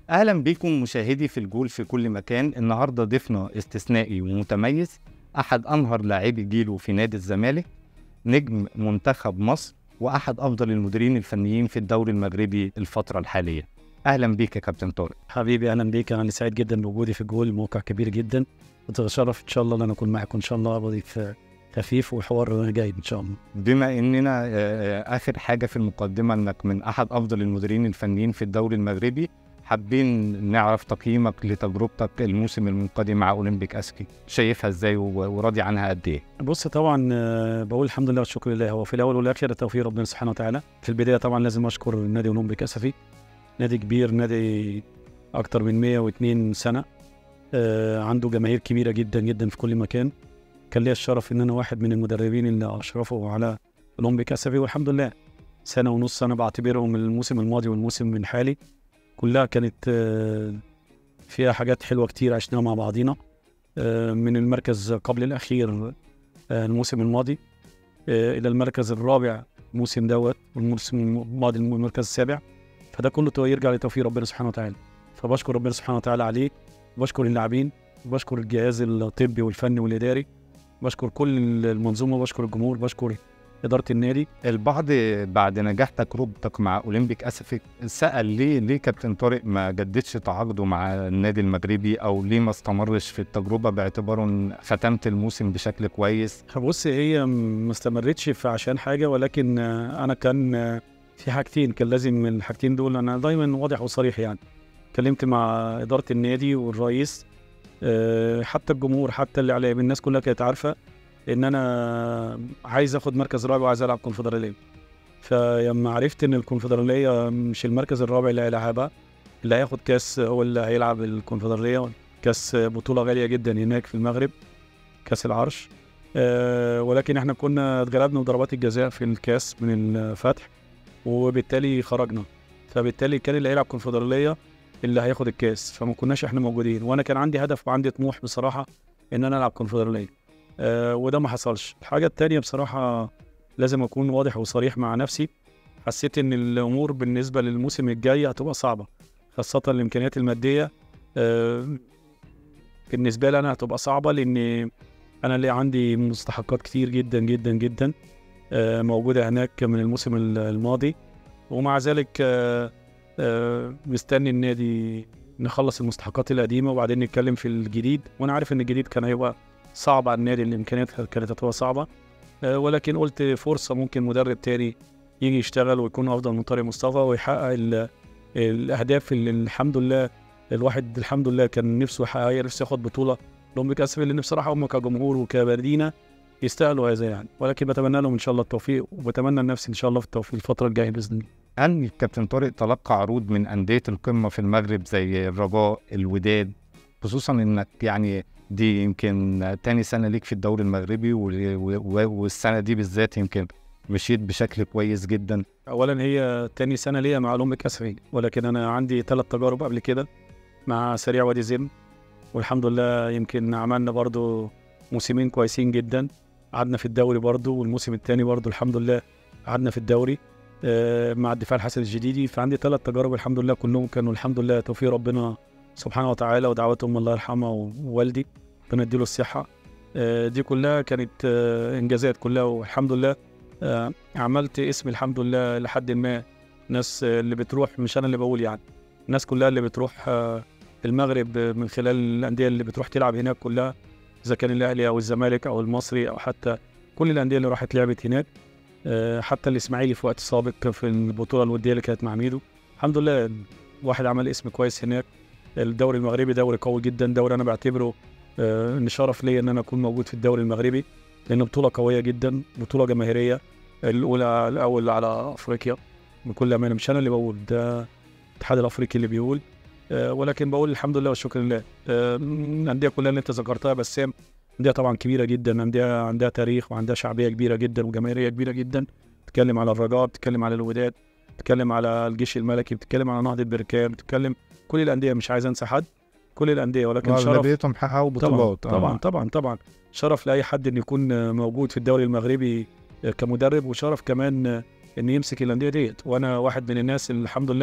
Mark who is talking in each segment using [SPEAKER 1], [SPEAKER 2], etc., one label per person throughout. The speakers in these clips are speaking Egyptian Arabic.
[SPEAKER 1] اهلا بكم مشاهدي في الجول في كل مكان النهارده ضيفنا استثنائي ومتميز احد انهر لاعبي جيله في نادي الزمالك نجم منتخب مصر واحد افضل المديرين الفنيين في الدوري المغربي الفتره الحاليه اهلا بيك يا كابتن طارق
[SPEAKER 2] حبيبي اهلا بيك انا سعيد جدا بوجودي في الجول موقع كبير جدا اتشرف ان شاء الله ان انا اكون معكم ان شاء الله بضيف خفيف وحوار جيد ان شاء الله
[SPEAKER 1] بما اننا آه، آه، اخر حاجه في المقدمه انك من احد افضل المديرين الفنيين في الدوري المغربي حابين نعرف تقييمك لتجربتك الموسم المنقضي مع اولمبيك اسكي شايفها ازاي و- وراضي عنها قد ايه
[SPEAKER 2] بص طبعا آه، بقول الحمد لله والشكر لله هو في الاول والاخر توفيق ربنا سبحانه وتعالى في البدايه طبعا لازم اشكر النادي اولمبيك اسفي نادي كبير نادي اكتر من 102 سنه آه، عنده جماهير كبيره جدا جدا في كل مكان كان ليا الشرف ان انا واحد من المدربين اللي اشرفوا على اولمبيك اسفي والحمد لله سنه ونص انا بعتبرهم الموسم الماضي والموسم الحالي كلها كانت آه، فيها حاجات حلوه كتير عشناها مع بعضينا آه، من المركز قبل الاخير آه، الموسم الماضي آه، الى المركز الرابع الموسم دوت والموسم الماضي المركز السابع فده كله تو- يرجع لتوفيق ربنا سبحانه وتعالى فبشكر ربنا سبحانه وتعالى عليه بشكر اللاعبين بشكر الجهاز الطبي والفني والاداري بشكر كل المنظومه بشكر الجمهور بشكر اداره النادي
[SPEAKER 1] البعض بعد نجاح تجربتك مع اولمبيك اسفك سال ليه ليه كابتن طارق ما جددش تعاقده مع النادي المغربي او ليه ما استمرش في التجربه باعتباره ان ختمت الموسم بشكل كويس
[SPEAKER 2] بص هي ما استمرتش في عشان حاجه ولكن آه، انا كان آه، في حاجتين كان لازم من الحاجتين دول انا دايما واضح وصريح يعني اتكلمت مع اداره النادي والرئيس آه، حتى الجمهور حتى الاعلام الناس كلها كانت عارفه ان انا عايز اخد مركز رابع وعايز العب كونفدراليه فلما عرفت ان الكونفدراليه مش المركز الرابع اللي هيلعبها اللي هياخد كاس هو اللي هيلعب الكونفدراليه كاس بطوله غاليه جدا هناك في المغرب كاس العرش آه، ولكن احنا كنا اتغلبنا بضربات الجزاء في الكاس من الفتح وبالتالي خرجنا فبالتالي كان اللي هيلعب كونفدراليه اللي هياخد الكاس فما كناش احنا موجودين وانا كان عندي هدف وعندي طموح بصراحه ان انا العب كونفدراليه آه وده ما حصلش الحاجه التانية بصراحه لازم اكون واضح وصريح مع نفسي حسيت ان الامور بالنسبه للموسم الجاي هتبقى صعبه خاصه الامكانيات الماديه آه بالنسبه لي انا هتبقى صعبه لان انا اللي عندي مستحقات كتير جدا جدا جدا آه، موجوده هناك من الموسم ال- الماضي ومع ذلك آه، آه، مستني النادي نخلص المستحقات القديمه وبعدين نتكلم في الجديد وانا عارف ان الجديد كان هيبقى صعب على النادي الامكانيات كانت هتبقى صعبه آه، ولكن قلت فرصه ممكن مدرب تاني يجي يشتغل ويكون افضل من طارق مصطفى ويحقق ال- الاهداف اللي الحمد لله الواحد الحمد لله كان نفسه يحققها نفسه ياخد بطوله اولمبيك اسفل لان بصراحه هم كجمهور وكمدينه يستاهلوا هذا يعني ولكن بتمنى لهم ان شاء الله التوفيق وبتمنى لنفسي ان شاء الله في التوفيق الفتره الجايه باذن الله
[SPEAKER 1] هل كابتن طارق تلقى عروض من انديه القمه في المغرب زي الرجاء الوداد خصوصا انك يعني دي يمكن تاني سنه ليك في الدوري المغربي و- و- والسنه دي بالذات يمكن مشيت بشكل كويس جدا
[SPEAKER 2] اولا هي تاني سنه ليا مع اولمبيك اسفل ولكن انا عندي ثلاث تجارب قبل كده مع سريع وادي زم والحمد لله يمكن عملنا برضو موسمين كويسين جدا قعدنا في الدوري برضو والموسم الثاني برضو الحمد لله قعدنا في الدوري آه، مع الدفاع الحسن الجديدي فعندي ثلاث تجارب الحمد لله كلهم كانوا الحمد لله توفيق ربنا سبحانه وتعالى ودعوات ام الله يرحمها ووالدي ربنا يديله الصحه آه، دي كلها كانت آه، انجازات كلها والحمد لله آه، عملت اسم الحمد لله لحد ما ناس آه، اللي بتروح مش انا اللي بقول يعني الناس كلها اللي بتروح آه، المغرب آه، من خلال الانديه اللي بتروح تلعب هناك كلها اذا كان الاهلي او الزمالك او المصري او حتى كل الانديه اللي راحت لعبت هناك آه، حتى الاسماعيلي في وقت سابق في البطوله الوديه اللي كانت مع ميدو الحمد لله الواحد عمل اسم كويس هناك الدوري المغربي دوري قوي جدا دوري انا بعتبره آه، ان شرف ليا ان انا اكون موجود في الدوري المغربي لان بطوله قويه جدا بطوله جماهيريه الاولى الاول على افريقيا بكل امانه مش انا اللي بقول ده الاتحاد الافريقي اللي بيقول آه، ولكن بقول الحمد لله والشكر لله آه، الانديه كلها اللي انت ذكرتها بسام انديه طبعا كبيره جدا انديه عندها تاريخ وعندها شعبيه كبيره جدا وجماهيريه كبيره جدا بتتكلم على الرجاء بتتكلم على الوداد بتتكلم على الجيش الملكي بتتكلم على نهضه بركان بتتكلم كل الانديه مش عايز انسى حد كل الانديه ولكن شرف
[SPEAKER 1] اغلبيتهم حققوا
[SPEAKER 2] طبعا
[SPEAKER 1] بطولات آه.
[SPEAKER 2] طبعا طبعا طبعا شرف لاي حد ان يكون موجود في الدوري المغربي كمدرب وشرف كمان ان يمسك الانديه ديت وانا واحد من الناس اللي الحمد لله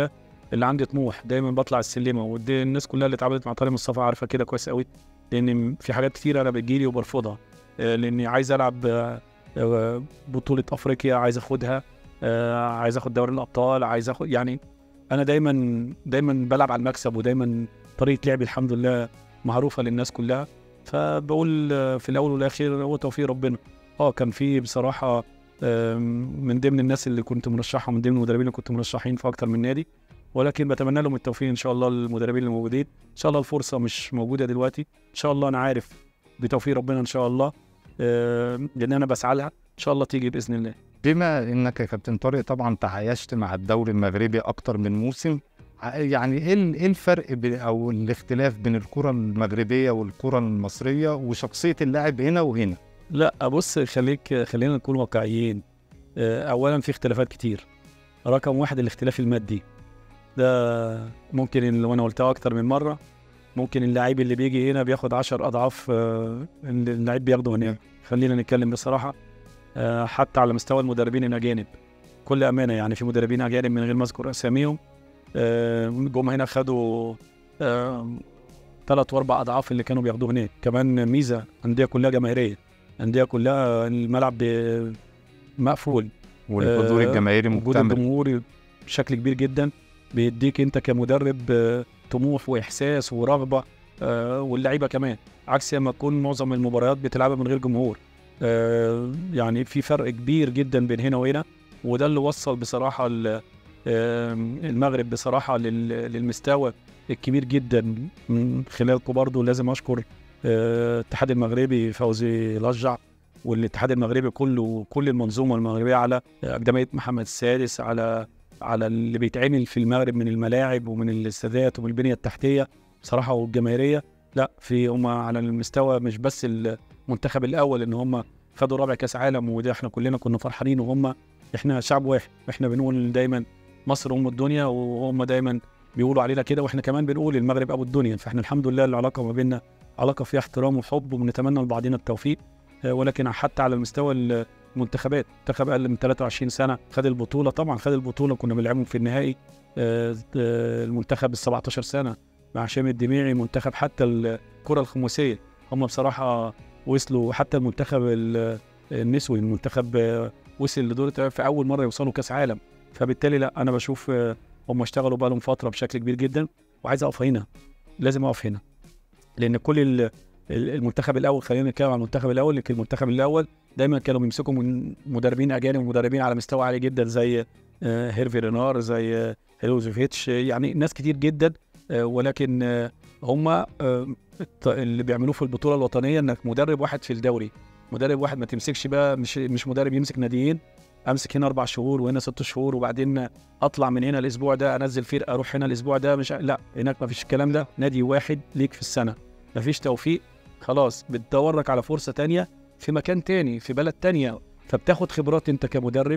[SPEAKER 2] اللي عندي طموح دايما بطلع السلمه ودي الناس كلها اللي اتعاملت مع طارق مصطفى عارفه كده كويس قوي لان في حاجات كتير انا بتجيلي وبرفضها آه، لاني عايز العب آه، آه، بطوله افريقيا عايز اخدها آه، عايز اخد دوري الابطال عايز اخد يعني انا دايما دايما بلعب على المكسب ودايما طريقه لعبي الحمد لله معروفه للناس كلها فبقول آه، في الاول والاخير هو توفيق ربنا اه كان في بصراحه آم، من ضمن الناس اللي كنت مرشحهم من ضمن المدربين اللي كنت مرشحين في اكتر من نادي ولكن بتمنى لهم التوفيق ان شاء الله للمدربين اللي موجودين ان شاء الله الفرصه مش موجوده دلوقتي ان شاء الله انا عارف بتوفيق ربنا ان شاء الله آم، لان انا بسعى لها ان شاء الله تيجي باذن الله
[SPEAKER 1] بما انك يا كابتن طارق طبعا تعايشت مع الدوري المغربي اكتر من موسم ع- يعني ايه ال- ايه الفرق بين او الاختلاف بين الكره المغربيه والكره المصريه وشخصيه اللاعب هنا وهنا
[SPEAKER 2] لا بص خليك خلينا نكون واقعيين آه، اولا في اختلافات كتير رقم واحد الاختلاف المادي ده ممكن اللي انا قلتها اكتر من مره ممكن اللعيب اللي بيجي هنا بياخد 10 اضعاف آه، اللي اللعيب بياخده هناك خلينا نتكلم بصراحه آه، حتى على مستوى المدربين الاجانب كل امانه يعني في مدربين اجانب من غير ما اذكر اساميهم آه، جم هنا خدوا ثلاث واربع اضعاف اللي كانوا بياخدوه هناك كمان ميزه انديه كلها جماهيريه انديه كلها الملعب ب- مقفول
[SPEAKER 1] والحضور
[SPEAKER 2] آه،
[SPEAKER 1] الجماهيري
[SPEAKER 2] وجود
[SPEAKER 1] مكتمل
[SPEAKER 2] الجمهور بشكل كبير جدا بيديك انت كمدرب آه، طموح واحساس ورغبه آه، واللعيبه كمان عكس لما تكون معظم المباريات بتلعبها من غير جمهور آه، يعني في فرق كبير جدا بين هنا وهنا وده اللي وصل بصراحه ال- آه، المغرب بصراحه لل- للمستوى الكبير جدا من خلالكم برضه لازم اشكر آه، الاتحاد المغربي فوزي لجع والاتحاد المغربي كله وكل المنظومه المغربيه على اقدميه محمد السادس على على اللي بيتعمل في المغرب من الملاعب ومن الاستادات ومن البنيه التحتيه بصراحه والجماهيريه لا في هم على المستوى مش بس المنتخب الاول ان هم خدوا رابع كاس عالم وده احنا كلنا كنا فرحانين وهم احنا شعب واحد احنا بنقول دايما مصر ام الدنيا وهم دايما بيقولوا علينا كده واحنا كمان بنقول المغرب ابو الدنيا فاحنا الحمد لله العلاقه ما بيننا علاقه فيها احترام وحب وبنتمنى لبعضنا التوفيق آه، ولكن حتى على المستوى المنتخبات منتخب اقل من 23 سنه خد البطوله طبعا خد البطوله كنا بنلعبهم في النهائي آه، آه، المنتخب ال 17 سنه مع هشام الدميعي منتخب حتى الكره الخماسيه هم بصراحه وصلوا حتى المنتخب ال- النسوي المنتخب آه، وصل لدور الثمانية في اول مره يوصلوا كاس عالم فبالتالي لا انا بشوف آه، هم اشتغلوا بقى لهم فتره بشكل كبير جدا وعايز اقف هنا لازم اقف هنا لان كل ال- ال- المنتخب الاول خلينا نتكلم عن المنتخب الاول لكن المنتخب الاول دايما كانوا بيمسكوا من مدربين اجانب ومدربين على مستوى عالي جدا زي آه، هيرفي رينار زي آه، هيلوزوفيتش يعني ناس كتير جدا آه، ولكن آه، هم آه، الت- اللي بيعملوه في البطوله الوطنيه انك مدرب واحد في الدوري مدرب واحد ما تمسكش بقى مش مش مدرب يمسك ناديين امسك هنا اربع شهور وهنا ست شهور وبعدين اطلع من هنا الاسبوع ده انزل فرقه اروح هنا الاسبوع ده مش لا هناك ما فيش الكلام ده نادي واحد ليك في السنه ما فيش توفيق خلاص بتدور لك على فرصه تانية في مكان تاني في بلد تانية فبتاخد خبرات انت كمدرب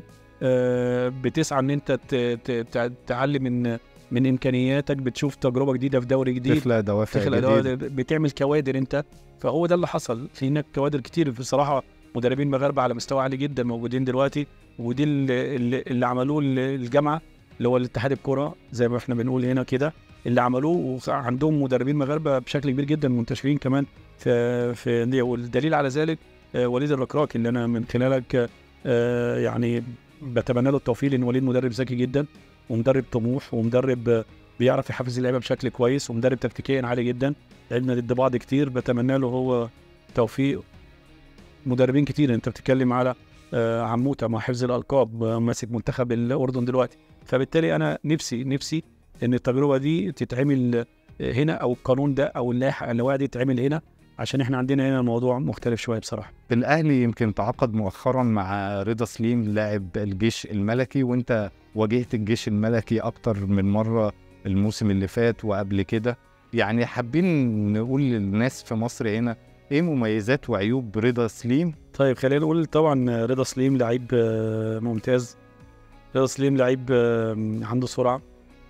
[SPEAKER 2] آه، بتسعى ان انت ت- ت- تع- تعلي من من امكانياتك بتشوف تجربه جديده في دوري جديد
[SPEAKER 1] تخلق دوافع
[SPEAKER 2] تخلق
[SPEAKER 1] جديدة.
[SPEAKER 2] دوافع، بتعمل كوادر انت فهو ده اللي حصل في هناك كوادر كتير بصراحه مدربين مغاربه على مستوى عالي جدا موجودين دلوقتي ودي اللي, اللي, اللي عملوه ال- الجامعه اللي هو الاتحاد الكره زي ما احنا بنقول هنا كده اللي عملوه وعندهم مدربين مغاربه بشكل كبير جدا منتشرين كمان في في انديه والدليل على ذلك آه، وليد الركراكي اللي انا من خلالك آه، يعني بتمنى له التوفيق لان وليد مدرب ذكي جدا ومدرب طموح ومدرب آه، بيعرف يحفز اللعيبه بشكل كويس ومدرب تكتيكيا عالي جدا لعبنا ضد بعض كتير بتمنى له هو توفيق مدربين كتير انت بتتكلم على آه، عموته مع حفظ الالقاب آه، ماسك منتخب الاردن دلوقتي فبالتالي انا نفسي نفسي ان التجربه دي تتعمل آه، هنا او القانون ده او اللائحه اللوائح دي تتعمل هنا عشان احنا عندنا هنا الموضوع مختلف شويه بصراحه
[SPEAKER 1] الاهلي يمكن تعاقد مؤخرا مع رضا سليم لاعب الجيش الملكي وانت واجهت الجيش الملكي اكتر من مره الموسم اللي فات وقبل كده يعني حابين نقول للناس في مصر هنا ايه مميزات وعيوب رضا سليم
[SPEAKER 2] طيب خلينا نقول طبعا رضا سليم لعيب آه، ممتاز رضا سليم لعيب آه، عنده سرعه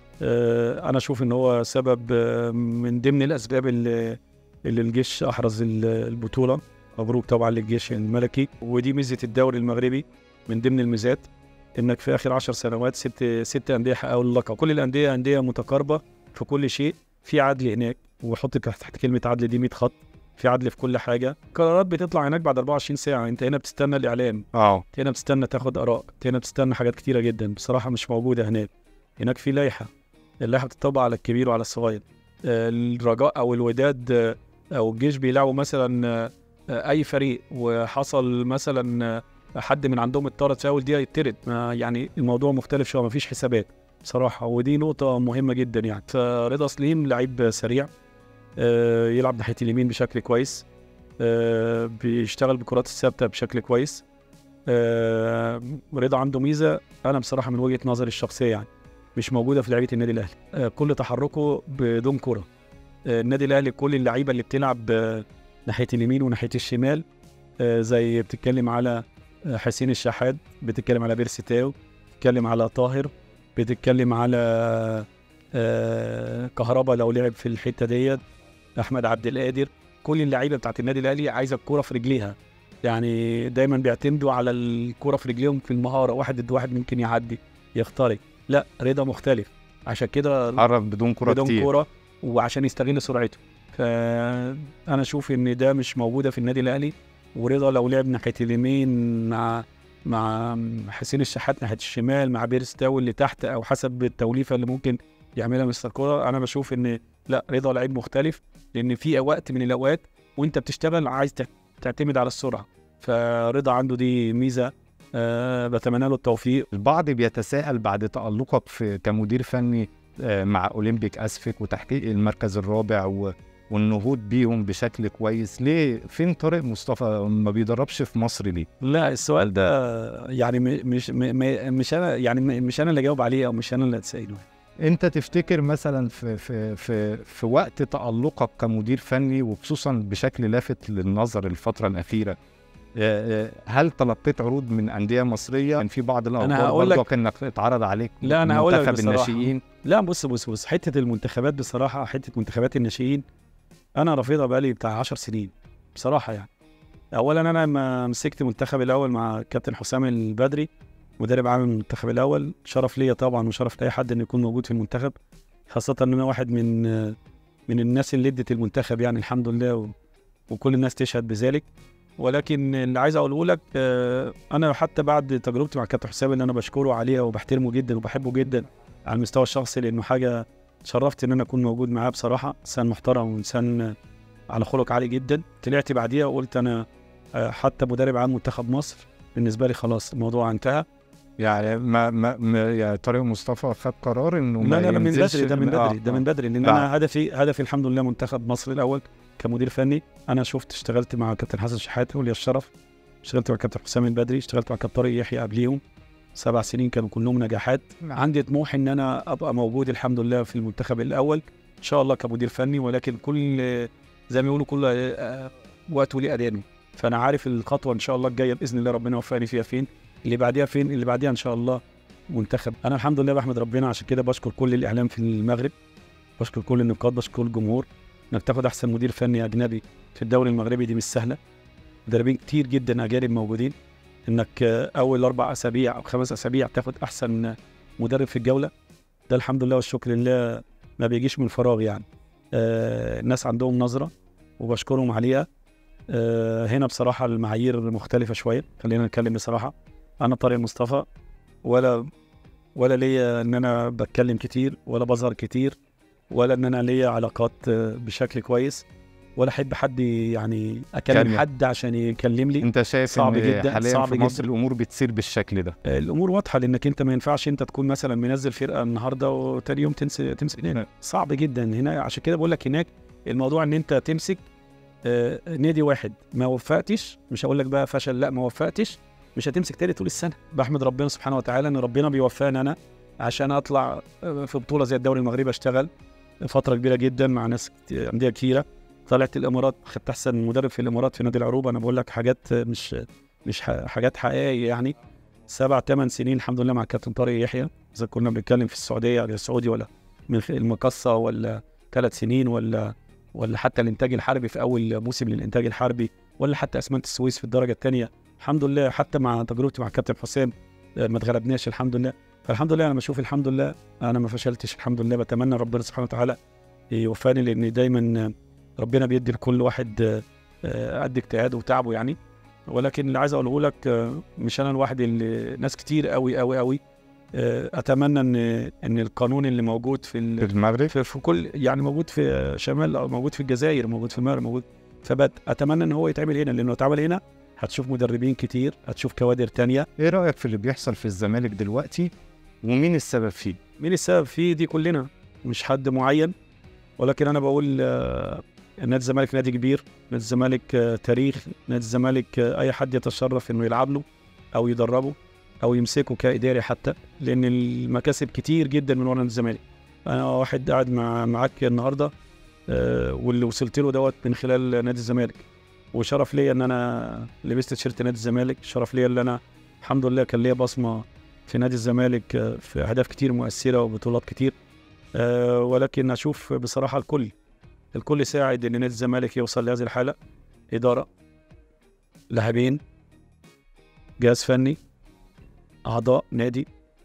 [SPEAKER 2] آه، انا اشوف ان هو سبب آه، من ضمن الاسباب اللي اللي الجيش احرز ال- البطوله مبروك طبعا للجيش الملكي ودي ميزه الدوري المغربي من ضمن الميزات انك في اخر 10 سنوات ست ست انديه حققوا اللقب كل الانديه انديه متقاربه في كل شيء في عدل هناك وحط تحت كلمه عدل دي 100 خط في عدل في كل حاجه قرارات بتطلع هناك بعد 24 ساعه انت هنا بتستنى الاعلام
[SPEAKER 1] اه
[SPEAKER 2] انت هنا بتستنى تاخد اراء انت هنا بتستنى حاجات كتيره جدا بصراحه مش موجوده هناك هناك في لائحه اللائحه بتطبق على الكبير وعلى الصغير آه، الرجاء او الوداد آه، او الجيش بيلعبوا مثلا آه، آه، اي فريق وحصل مثلا آه، حد من عندهم اتطرد فاول دي هيتطرد ما يعني الموضوع مختلف شويه مفيش حسابات بصراحه ودي نقطه مهمه جدا يعني فرضا سليم لعيب سريع آه، يلعب ناحيه اليمين بشكل كويس آه، بيشتغل بالكرات الثابته بشكل كويس آه، رضا عنده ميزه انا بصراحه من وجهه نظري الشخصيه يعني مش موجوده في لعيبه النادي الاهلي آه، كل تحركه بدون كره آه، النادي الاهلي كل اللعيبه اللي بتلعب آه، ناحيه اليمين وناحيه الشمال آه، زي بتتكلم على آه، حسين الشحات بتتكلم على بيرسي تاو بتتكلم على طاهر بتتكلم على آه، كهربا لو لعب في الحته ديت احمد عبد القادر كل اللعيبه بتاعت النادي الاهلي عايزه الكوره في رجليها يعني دايما بيعتمدوا على الكوره في رجليهم في المهاره واحد ضد واحد ممكن يعدي يخترق لا رضا مختلف عشان كده
[SPEAKER 1] عرف بدون كرة
[SPEAKER 2] بدون
[SPEAKER 1] كتير
[SPEAKER 2] كوره وعشان يستغل سرعته فانا اشوف ان ده مش موجوده في النادي الاهلي ورضا لو لعب ناحيه اليمين مع مع حسين الشحات ناحيه الشمال مع بيرس تاو اللي تحت او حسب التوليفه اللي ممكن يعملها مستر كوره انا بشوف ان لا رضا لعيب مختلف لان في وقت من الاوقات وانت بتشتغل عايز تع- تعتمد على السرعه فرضا عنده دي ميزه أه بتمنى له التوفيق
[SPEAKER 1] البعض بيتساءل بعد تألقك في كمدير فني آه، مع أولمبيك أسفك وتحقيق المركز الرابع و... والنهوض بيهم بشكل كويس ليه فين طارق مصطفى ما بيدربش في مصر ليه
[SPEAKER 2] لا السؤال ده يعني م- مش م- م- مش انا يعني م- مش انا اللي اجاوب عليه او مش انا اللي اتساله
[SPEAKER 1] انت تفتكر مثلا في في في في وقت تألقك كمدير فني وخصوصا بشكل لافت للنظر الفترة الأخيرة آه، آه، هل تلقيت عروض من أندية مصرية؟ كان في بعض الأخبار
[SPEAKER 2] هقول
[SPEAKER 1] برضه
[SPEAKER 2] لك-
[SPEAKER 1] انك اتعرض عليك
[SPEAKER 2] لا، أنا هقول لك
[SPEAKER 1] منتخب
[SPEAKER 2] بصراحة.
[SPEAKER 1] الناشئين
[SPEAKER 2] لا بص بص بص حته المنتخبات بصراحه حته منتخبات الناشئين انا رافضها بقالي بتاع 10 سنين بصراحه يعني اولا انا لما مسكت المنتخب الاول مع كابتن حسام البدري مدرب عام المنتخب الاول شرف ليا طبعا وشرف لاي حد انه يكون موجود في المنتخب خاصه ان انا واحد من من الناس اللي ادت المنتخب يعني الحمد لله و... وكل الناس تشهد بذلك ولكن اللي عايز اقوله لك آه، انا حتى بعد تجربتي مع كابتن حسام اللي انا بشكره عليها وبحترمه جدا وبحبه جدا على المستوى الشخصي لانه حاجه اتشرفت ان انا اكون موجود معاه بصراحه انسان محترم وانسان على خلق عالي جدا طلعت بعديها وقلت انا آه، حتى مدرب عام منتخب مصر بالنسبه لي خلاص الموضوع انتهى
[SPEAKER 1] يعني ما ما, ما يعني طارق مصطفى خد قرار انه
[SPEAKER 2] لا
[SPEAKER 1] ما
[SPEAKER 2] لا لا من
[SPEAKER 1] ينزلش-
[SPEAKER 2] بدري ده من
[SPEAKER 1] آه،
[SPEAKER 2] بدري ده
[SPEAKER 1] آه.
[SPEAKER 2] من بدري لان
[SPEAKER 1] بعد.
[SPEAKER 2] انا هدفي هدفي الحمد لله منتخب مصر الاول كمدير فني انا شفت اشتغلت مع كابتن حسن شحاته ولي الشرف اشتغلت مع كابتن حسام البدري اشتغلت مع كابتن طارق يحيى قبليهم سبع سنين كانوا كلهم نجاحات
[SPEAKER 1] نعم.
[SPEAKER 2] عندي طموح ان انا ابقى موجود الحمد لله في المنتخب الاول ان شاء الله كمدير فني ولكن كل زي ما بيقولوا كل آه، وقت وليه اذانه فانا عارف الخطوه ان شاء الله الجايه باذن الله ربنا يوفقني فيها فين اللي بعديها فين اللي بعديها ان شاء الله منتخب انا الحمد لله بحمد ربنا عشان كده بشكر كل الاعلام في المغرب بشكر كل النقاد بشكر الجمهور انك تاخد احسن مدير فني اجنبي في الدوري المغربي دي مش سهله مدربين كتير جدا اجانب موجودين انك آه، اول اربع اسابيع او خمس اسابيع تاخد احسن مدرب في الجوله ده الحمد لله والشكر لله ما بيجيش من فراغ يعني آه الناس عندهم نظره وبشكرهم عليها آه هنا بصراحه المعايير مختلفه شويه خلينا نتكلم بصراحه انا طارق مصطفى ولا ولا ليا ان انا بتكلم كتير ولا بظهر كتير ولا ان انا ليا علاقات آه، بشكل كويس ولا احب حد يعني اكلم
[SPEAKER 1] كلم.
[SPEAKER 2] حد عشان يكلم لي
[SPEAKER 1] انت شايف
[SPEAKER 2] صعب
[SPEAKER 1] ان
[SPEAKER 2] جدا،
[SPEAKER 1] حاليا
[SPEAKER 2] صعب
[SPEAKER 1] في مصر
[SPEAKER 2] جدا.
[SPEAKER 1] الامور بتصير بالشكل ده
[SPEAKER 2] الامور واضحه لانك انت ما ينفعش انت تكون مثلا منزل فرقه النهارده وتاني يوم تنسى تمسك
[SPEAKER 1] لا.
[SPEAKER 2] صعب جدا هنا عشان كده بقول لك هناك الموضوع ان انت تمسك آه، نادي واحد ما وفقتش مش هقول لك بقى فشل لا ما وفقتش مش هتمسك تاني طول السنه بحمد ربنا سبحانه وتعالى ان ربنا بيوفقني انا عشان اطلع آه، في بطوله زي الدوري المغربي اشتغل فتره كبيره جدا مع ناس كت- انديه كتيره طلعت الامارات خدت احسن مدرب في الامارات في نادي العروبه انا بقول لك حاجات آه، مش مش ح- حاجات حقيقيه يعني سبع ثمان سنين الحمد لله مع الكابتن طارق يحيى اذا كنا بنتكلم في السعوديه ولا السعودي ولا من خ- المقصه ولا ثلاث سنين ولا ولا حتى الانتاج الحربي في اول موسم للانتاج الحربي ولا حتى اسمنت السويس في الدرجه الثانيه الحمد لله حتى مع تجربتي مع الكابتن حسام آه، ما اتغلبناش الحمد لله فالحمد لله انا بشوف الحمد لله انا ما فشلتش الحمد لله بتمنى ربنا سبحانه وتعالى يوفاني لان دايما آه، ربنا بيدي لكل واحد آه، آه، قد اجتهاده وتعبه يعني ولكن اللي عايز اقوله لك آه، مش انا الواحد اللي ناس كتير قوي قوي قوي آه، اتمنى ان ان القانون اللي موجود في
[SPEAKER 1] في
[SPEAKER 2] ال-
[SPEAKER 1] المغرب
[SPEAKER 2] في, في كل يعني موجود في شمال أو موجود في الجزائر موجود في المغرب موجود فبت اتمنى ان هو يتعمل هنا لانه اتعمل هنا هتشوف مدربين كتير هتشوف كوادر تانية
[SPEAKER 1] ايه رايك في اللي بيحصل في الزمالك دلوقتي ومين السبب فيه
[SPEAKER 2] مين السبب فيه دي كلنا مش حد معين ولكن انا بقول آه، نادي الزمالك نادي كبير نادي الزمالك آه، تاريخ نادي الزمالك آه، اي حد يتشرف انه يلعب له او يدربه او يمسكه كاداري حتى لان المكاسب كتير جدا من ورا نادي الزمالك انا واحد قاعد مع معاك النهارده آه، واللي وصلت له دوت من خلال نادي الزمالك وشرف ليا ان انا لبست تيشيرت نادي الزمالك شرف ليا ان انا الحمد لله كان ليا بصمه في نادي الزمالك آه، في اهداف كتير مؤثره وبطولات كتير آه، ولكن اشوف بصراحه الكل الكل ساعد ان نادي الزمالك يوصل لهذه الحاله اداره لاعبين جهاز فني اعضاء نادي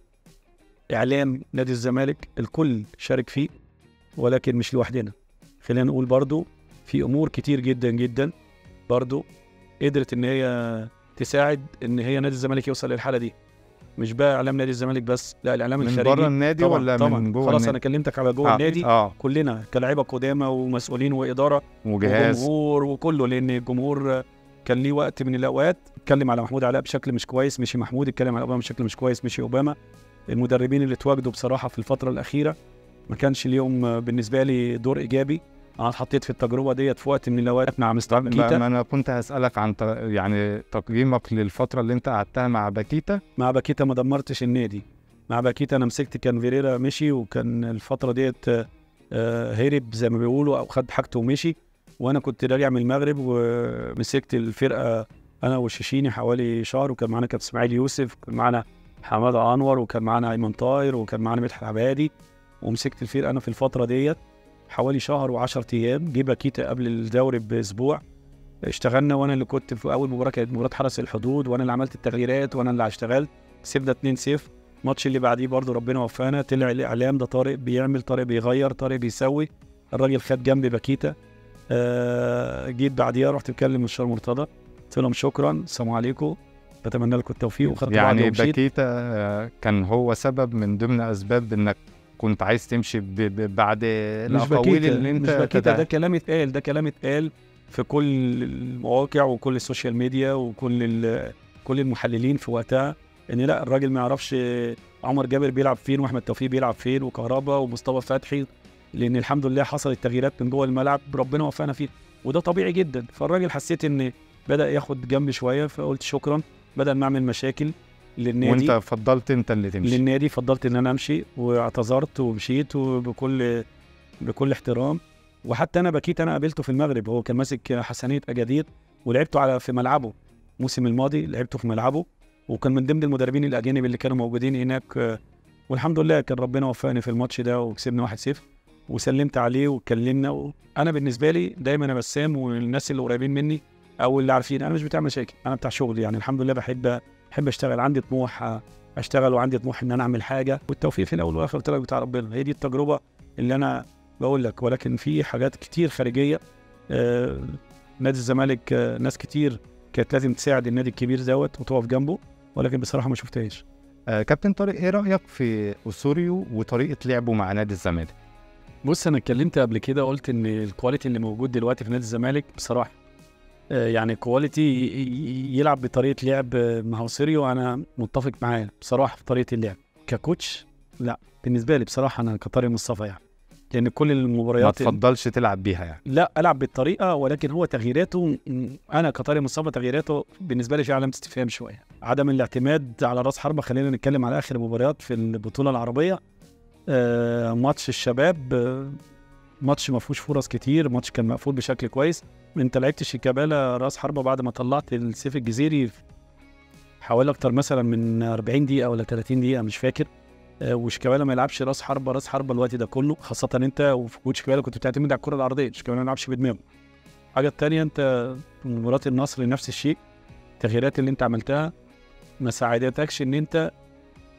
[SPEAKER 2] اعلام نادي الزمالك الكل شارك فيه ولكن مش لوحدنا خلينا نقول برضو في امور كتير جدا جدا برضو قدرت ان هي تساعد ان هي نادي الزمالك يوصل للحاله دي مش بقى اعلام نادي الزمالك بس لا الاعلام
[SPEAKER 1] من
[SPEAKER 2] الخارجي
[SPEAKER 1] بره النادي
[SPEAKER 2] طبعا
[SPEAKER 1] ولا
[SPEAKER 2] طبعا
[SPEAKER 1] من جوه
[SPEAKER 2] خلاص
[SPEAKER 1] النادي؟
[SPEAKER 2] انا كلمتك على جوه
[SPEAKER 1] آه،
[SPEAKER 2] النادي
[SPEAKER 1] اه
[SPEAKER 2] كلنا كلاعيبه قدامى ومسؤولين واداره
[SPEAKER 1] وجهاز
[SPEAKER 2] وجمهور وكله لان الجمهور كان ليه وقت من الاوقات اتكلم على محمود علاء بشكل مش كويس مشي محمود اتكلم على اوباما بشكل مش كويس مشي اوباما المدربين اللي اتواجدوا بصراحه في الفتره الاخيره ما كانش ليهم بالنسبه لي دور ايجابي انا اتحطيت في التجربه ديت في وقت من الاوقات مع مستر
[SPEAKER 1] ما
[SPEAKER 2] كيتا
[SPEAKER 1] ما انا كنت هسألك عن ت- يعني تقييمك للفترة اللي انت قعدتها مع باكيتا
[SPEAKER 2] مع باكيتا ما دمرتش النادي مع باكيتا انا مسكت كان فيريرا مشي وكان الفتره ديت آه، آه، هرب زي ما بيقولوا او خد حاجته ومشي وانا كنت راجع من المغرب ومسكت الفرقه انا والشيشيني حوالي شهر وكان معانا كابتن اسماعيل يوسف وكان معانا حماده انور وكان معانا ايمن طاهر وكان معانا مدحت عبادي ومسكت الفرقه انا في الفتره ديت حوالي شهر و10 ايام جه باكيتا قبل الدوري باسبوع اشتغلنا وانا اللي كنت في اول مباراه كانت مباراه حرس الحدود وانا اللي عملت التغييرات وانا اللي اشتغلت كسبنا 2-0 الماتش اللي بعديه برضه ربنا وفانا طلع الاعلام ده طارق بيعمل طارق بيغير طارق بيسوي الراجل خد جنبي باكيتا آه جيت بعديها رحت اتكلم مستشار مرتضى قلت لهم شكرا السلام عليكم بتمنى لكم التوفيق وخدت بعض
[SPEAKER 1] يعني
[SPEAKER 2] ومشيت
[SPEAKER 1] باكيتا آه، كان هو سبب من ضمن اسباب انك كنت عايز تمشي ب- ب- بعد
[SPEAKER 2] مش
[SPEAKER 1] الاقاويل
[SPEAKER 2] باكيتا
[SPEAKER 1] اللي انت
[SPEAKER 2] مش باكيتا ده
[SPEAKER 1] تدا-
[SPEAKER 2] كلام اتقال ده كلام اتقال في كل المواقع وكل السوشيال ميديا وكل ال- كل المحللين في وقتها ان لا الراجل ما يعرفش عمر جابر بيلعب فين واحمد توفيق بيلعب فين وكهربا ومصطفى فتحي لان الحمد لله حصلت تغييرات من جوه الملعب ربنا وفقنا فيه وده طبيعي جدا فالراجل حسيت ان بدا ياخد جنب شويه فقلت شكرا بدل ما اعمل مشاكل للنادي
[SPEAKER 1] وانت فضلت انت اللي تمشي
[SPEAKER 2] للنادي فضلت ان انا امشي واعتذرت ومشيت وبكل بكل احترام وحتى انا بكيت انا قابلته في المغرب هو كان ماسك حسنيه اجادير ولعبته على في ملعبه الموسم الماضي لعبته في ملعبه وكان من ضمن المدربين الاجانب اللي كانوا موجودين هناك آه، والحمد لله كان ربنا وفقني في الماتش ده وكسبنا 1-0 وسلمت عليه واتكلمنا و... انا بالنسبه لي دايما انا بسام والناس اللي قريبين مني او اللي عارفين انا مش بتاع مشاكل انا بتاع شغل يعني الحمد لله بحب بحب اشتغل عندي طموح آه، اشتغل وعندي طموح ان انا اعمل حاجه والتوفيق في الاول والاخر قلت لك بتاع ربنا هي دي التجربه اللي انا بقول لك ولكن في حاجات كتير خارجيه آه نادي الزمالك آه ناس كتير كانت لازم تساعد النادي الكبير دوت وتقف جنبه ولكن بصراحه ما شفتهاش
[SPEAKER 1] آه كابتن طارق ايه رايك في اسوريو وطريقه لعبه مع نادي الزمالك
[SPEAKER 2] بص انا اتكلمت قبل كده قلت ان الكواليتي اللي موجود دلوقتي في نادي الزمالك بصراحه آه، يعني كواليتي ي- ي- يلعب بطريقه لعب آه، مع اوسيريو انا متفق معاه بصراحه في طريقه اللعب ككوتش لا بالنسبه لي بصراحه انا كطارق مصطفى يعني لان كل
[SPEAKER 1] ما
[SPEAKER 2] المباريات
[SPEAKER 1] تفضلش تلعب بيها يعني
[SPEAKER 2] لا العب بالطريقه ولكن هو تغييراته م- انا كطارق مصطفى تغييراته بالنسبه لي في علامه استفهام شويه عدم الاعتماد على راس حربه خلينا نتكلم على اخر مباريات في البطوله العربيه آه ماتش الشباب آه ماتش ما فيهوش فرص كتير ماتش كان مقفول بشكل كويس انت لعبت شيكابالا راس حربه بعد ما طلعت السيف الجزيري في حوالي اكتر مثلا من 40 دقيقه ولا 30 دقيقه مش فاكر آه، وشيكابالا ما يلعبش راس حربه راس حربه الوقت ده كله خاصه انت وفي وجود شيكابالا كنت بتعتمد على الكره العرضيه شيكابالا ما يلعبش بدماغه الحاجه الثانيه انت في مباراه النصر نفس الشيء التغييرات اللي انت عملتها ما ساعدتكش ان انت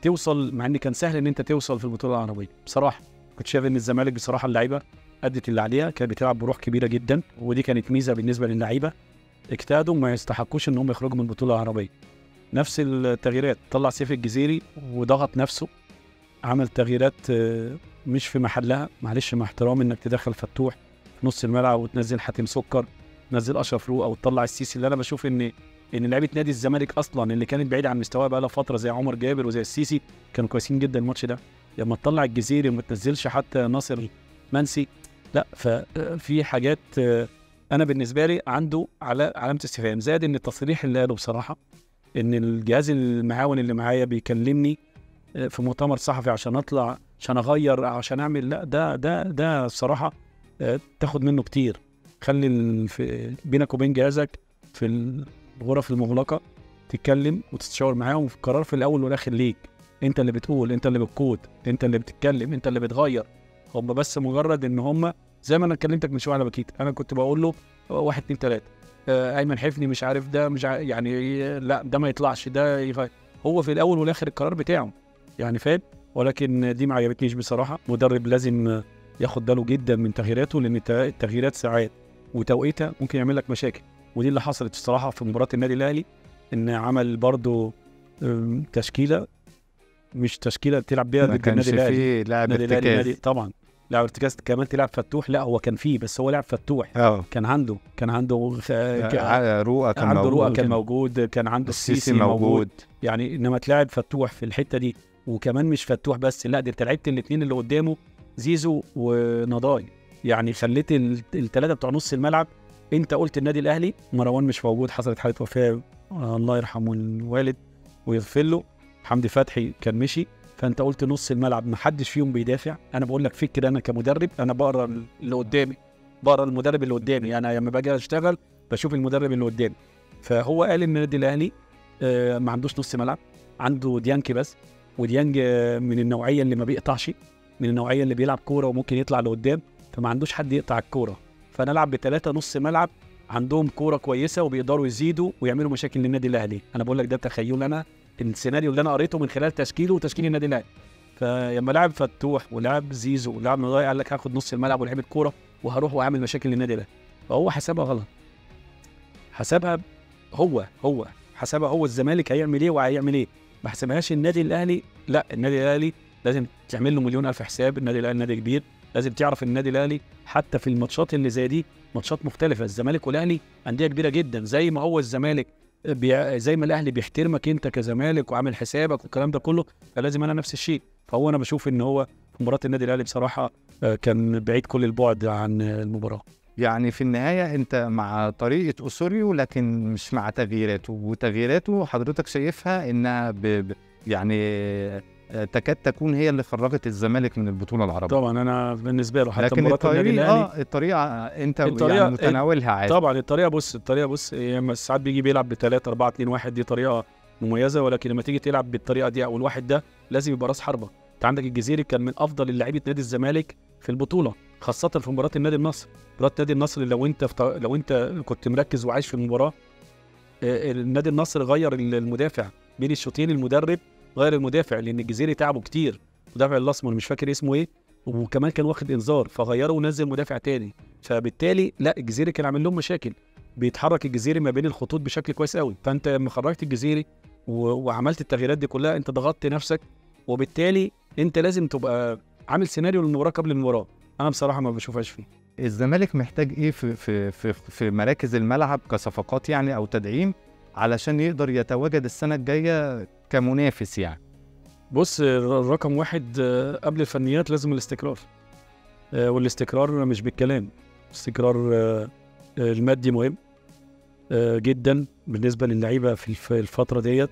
[SPEAKER 2] توصل مع ان كان سهل ان انت توصل في البطوله العربيه بصراحه كنت شايف ان الزمالك بصراحه اللعيبه ادت اللي عليها كانت بتلعب بروح كبيره جدا ودي كانت ميزه بالنسبه للعيبه اجتهدوا ما يستحقوش ان هم يخرجوا من البطوله العربيه نفس التغييرات طلع سيف الجزيري وضغط نفسه عمل تغييرات آه، مش في محلها معلش مع احترامي انك تدخل فتوح في نص الملعب وتنزل حاتم سكر تنزل اشرف روق او تطلع السيسي اللي انا بشوف ان ان لعيبه نادي الزمالك اصلا اللي كانت بعيده عن مستواها بقى لها فتره زي عمر جابر وزي السيسي كانوا كويسين جدا الماتش ده لما تطلع الجزيري وما تنزلش حتى ناصر منسي لا ففي حاجات آه، انا بالنسبه لي عنده على علامه استفهام زائد ان التصريح اللي قاله بصراحه ان الجهاز المعاون اللي معايا بيكلمني آه، في مؤتمر صحفي عشان اطلع عشان اغير عشان اعمل لا ده ده ده الصراحه آه، تاخد منه كتير خلي ال- في بينك وبين جهازك في الغرف المغلقه تتكلم وتتشاور معاهم في القرار في الاول والاخر ليك انت اللي بتقول انت اللي بتقود انت اللي بتتكلم انت اللي بتغير هم بس مجرد ان هم زي ما انا كلمتك من شويه على بكيت انا كنت بقول له واحد اتنين تلاته آه، ايمن حفني مش عارف ده مش عارف يعني لا ده ما يطلعش ده يغير هو في الاول والاخر القرار بتاعه يعني فاهم ولكن دي ما عجبتنيش بصراحه مدرب لازم آه، ياخد باله جدا من تغييراته لان الت- التغييرات ساعات وتوقيتها ممكن يعمل لك مشاكل ودي اللي حصلت الصراحه في مباراه النادي الاهلي ان عمل برضو آم، تشكيله مش تشكيله تلعب بيها
[SPEAKER 1] ما
[SPEAKER 2] ضد
[SPEAKER 1] كانش
[SPEAKER 2] النادي الاهلي
[SPEAKER 1] فيه لاعب
[SPEAKER 2] النادي الاهلي النادي
[SPEAKER 1] ارتكاز
[SPEAKER 2] طبعا لاعب ارتكاز كمان تلعب فتوح لا هو كان فيه بس هو لاعب فتوح
[SPEAKER 1] اه
[SPEAKER 2] كان عنده كان عنده خ- ك-
[SPEAKER 1] ع- رؤى كان
[SPEAKER 2] عنده
[SPEAKER 1] موجود
[SPEAKER 2] رؤى كان موجود كان عنده
[SPEAKER 1] السيسي موجود
[SPEAKER 2] يعني انما تلاعب فتوح في الحته دي وكمان مش فتوح بس لا ده انت لعبت الاثنين اللي قدامه زيزو ونضاي يعني خليت الثلاثه بتوع نص الملعب انت قلت النادي الاهلي مروان مش موجود حصلت حاله وفاه آه، الله يرحمه الوالد ويغفر له حمدي فتحي كان مشي فانت قلت نص الملعب ما حدش فيهم بيدافع انا بقول لك فكر انا كمدرب انا بقرا اللي قدامي بقرا المدرب اللي قدامي انا لما باجي اشتغل بشوف المدرب اللي قدامي فهو قال ان النادي الاهلي آه، ما عندوش نص ملعب عنده ديانج بس وديانج آه، من النوعيه اللي ما بيقطعش من النوعيه اللي بيلعب كوره وممكن يطلع لقدام فما عندوش حد يقطع الكوره فانا العب بثلاثه نص ملعب عندهم كوره كويسه وبيقدروا يزيدوا ويعملوا مشاكل للنادي الاهلي انا بقول لك ده تخيل انا السيناريو اللي انا قريته من خلال تشكيله وتشكيل النادي الاهلي فلما لعب فتوح ولعب زيزو ولعب نضاي قال لك هاخد نص الملعب ولعب الكوره وهروح واعمل مشاكل للنادي الاهلي فهو حسبها غلط حسبها هو هو حسبها هو الزمالك هيعمل ايه وهيعمل ايه ما حسبهاش النادي الاهلي لا النادي الاهلي لازم تعمل له مليون الف حساب النادي الاهلي نادي كبير لازم تعرف النادي الاهلي حتى في الماتشات اللي زي دي ماتشات مختلفه الزمالك والاهلي انديه كبيره جدا زي ما هو الزمالك بي... زي ما الاهلي بيحترمك انت كزمالك وعامل حسابك والكلام ده كله فلازم انا نفس الشيء فهو انا بشوف ان هو في مباراه النادي الاهلي بصراحه آه، كان بعيد كل البعد عن المباراه
[SPEAKER 1] يعني في النهاية أنت مع طريقة أسوريو لكن مش مع تغييراته وتغييراته حضرتك شايفها إنها ب... ب... يعني آه، تكاد تكون هي اللي خرجت الزمالك من البطولة العربية
[SPEAKER 2] طبعا انا بالنسبه له حتى
[SPEAKER 1] لكن
[SPEAKER 2] مباراه النادي
[SPEAKER 1] الطريقة
[SPEAKER 2] الاهلي
[SPEAKER 1] آه الطريقة أنت
[SPEAKER 2] الطريقة-
[SPEAKER 1] يعني متناولها عادي
[SPEAKER 2] طبعا الطريقه بص الطريقه بص هي لما ساعات بيجي بيلعب ب 3 4 2 1 دي طريقه مميزه ولكن لما تيجي تلعب بالطريقه دي او الواحد ده لازم يبقى راس حربه انت عندك الجزيري كان من افضل اللعيبه نادي الزمالك في البطوله خاصه في مباراه النادي النصر مباراه نادي النصر لو انت في ط- لو انت كنت مركز وعايش في المباراه آه، النادي النصر غير ال- المدافع بين الشوطين المدرب غير المدافع لان الجزيري تعبه كتير المدافع الاسمر مش فاكر اسمه ايه وكمان كان واخد انذار فغيره ونزل مدافع تاني فبالتالي لا الجزيري كان عامل لهم مشاكل بيتحرك الجزيري ما بين الخطوط بشكل كويس قوي فانت لما خرجت الجزيري و... وعملت التغييرات دي كلها انت ضغطت نفسك وبالتالي انت لازم تبقى عامل سيناريو للمباراه قبل المباراه انا بصراحه ما بشوفهاش فيه
[SPEAKER 1] الزمالك محتاج إيه في في في, في مراكز الملعب كصفقات يعني أو تدعيم علشان يقدر يتواجد السنة الجاية كمنافس يعني
[SPEAKER 2] بص ر- رقم واحد آه، قبل الفنيات لازم الاستقرار آه، والاستقرار مش بالكلام الاستقرار آه، آه، المادي مهم آه، جدا بالنسبه للعيبه في الف- الفتره ديت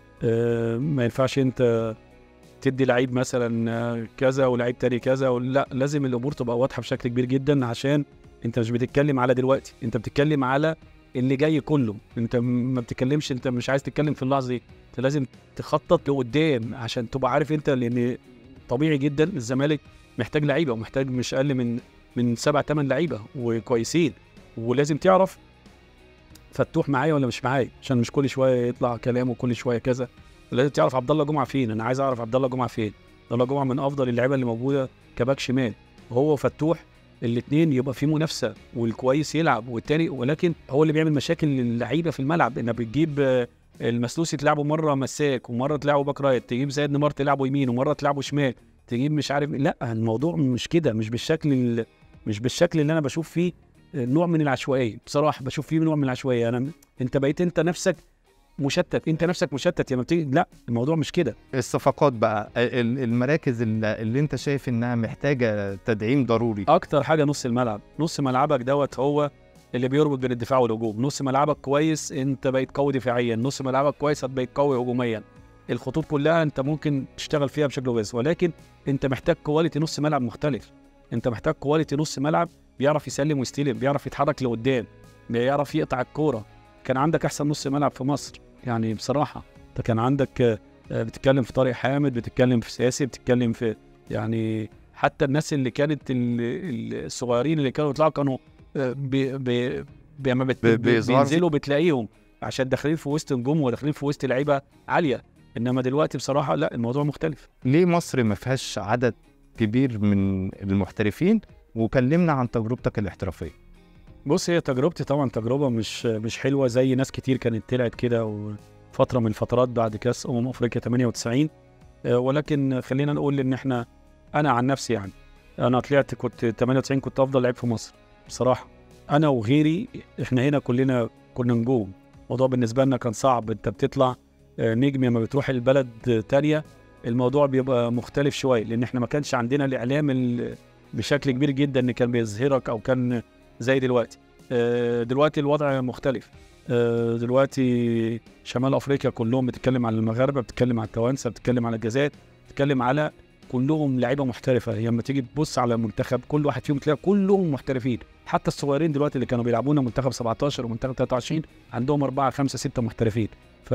[SPEAKER 2] آه، ما ينفعش انت تدي لعيب مثلا آه، كذا ولعيب تاني كذا لا لازم الامور تبقى واضحه بشكل كبير جدا عشان انت مش بتتكلم على دلوقتي انت بتتكلم على اللي جاي كله انت م- ما بتتكلمش انت مش عايز تتكلم في اللحظه دي انت لازم تخطط لقدام عشان تبقى عارف انت لان طبيعي جدا الزمالك محتاج لعيبه ومحتاج مش اقل من من سبع ثمان لعيبه وكويسين ولازم تعرف فتوح معايا ولا مش معايا عشان مش كل شويه يطلع كلام وكل شويه كذا لازم تعرف عبد الله جمعه فين انا عايز اعرف عبد الله جمعه فين عبد الله جمعه من افضل اللعيبه اللي موجوده كباك شمال وهو فتوح الاثنين يبقى في منافسه والكويس يلعب والتاني ولكن هو اللي بيعمل مشاكل للعيبه في الملعب انك بتجيب آه، المسلوسي تلعبه مره مساك ومره تلعبه باك رايت تجيب زياد نمار تلعبه يمين ومره تلعبه شمال تجيب مش عارف لا الموضوع مش كده مش بالشكل ال- مش بالشكل اللي انا بشوف فيه نوع من العشوائيه بصراحه بشوف فيه نوع من العشوائيه انا انت بقيت انت نفسك مشتت انت نفسك مشتت لما بتيجي لا الموضوع مش كده
[SPEAKER 1] الصفقات بقى ال- المراكز اللي, اللي انت شايف انها محتاجه تدعيم ضروري
[SPEAKER 2] اكتر حاجه نص الملعب نص ملعبك دوت هو اللي بيربط بين الدفاع والهجوم نص ملعبك كويس انت بقيت قوي دفاعيا نص ملعبك كويس هتبقى قوي هجوميا الخطوط كلها انت ممكن تشتغل فيها بشكل كويس ولكن انت محتاج كواليتي نص ملعب مختلف انت محتاج كواليتي نص ملعب بيعرف يسلم ويستلم بيعرف يتحرك لقدام بيعرف يقطع الكوره كان عندك احسن نص ملعب في مصر يعني بصراحه انت كان عندك آه، آه، بتتكلم في طارق حامد بتتكلم في سياسي بتتكلم في يعني حتى الناس اللي كانت ال- ال- الصغيرين اللي كانوا يطلعوا كانوا آه، بي بي بي ما بت-
[SPEAKER 1] ب- بيظهر-
[SPEAKER 2] بينزلوا بتلاقيهم عشان داخلين في وسط نجوم وداخلين في وسط لعيبه عاليه انما دلوقتي بصراحه لا الموضوع مختلف
[SPEAKER 1] ليه مصر ما فيهاش عدد كبير من المحترفين وكلمنا عن تجربتك الاحترافيه
[SPEAKER 2] بص هي تجربتي طبعا تجربه مش مش حلوه زي ناس كتير كانت طلعت كده وفتره من الفترات بعد كاس امم افريقيا 98 آه، ولكن خلينا نقول ان احنا انا عن نفسي يعني انا طلعت كنت 98 كنت افضل لعيب في مصر بصراحه انا وغيري احنا هنا كلنا كنا نجوم الموضوع بالنسبه لنا كان صعب انت بتطلع آه، نجم لما بتروح البلد آه، تانية الموضوع بيبقى مختلف شويه لان احنا ما كانش عندنا الاعلام ال- بشكل كبير جدا ان كان بيظهرك او كان زي دلوقتي آه، دلوقتي الوضع مختلف آه، دلوقتي شمال افريقيا كلهم بتتكلم على المغاربه بتتكلم على التوانسه بتتكلم على الجزائر بتتكلم على كلهم لعيبه محترفه لما تيجي تبص على المنتخب كل واحد فيهم تلاقي كلهم محترفين حتى الصغيرين دلوقتي اللي كانوا بيلعبونا منتخب 17 ومنتخب 23 عندهم أربعة خمسة ستة محترفين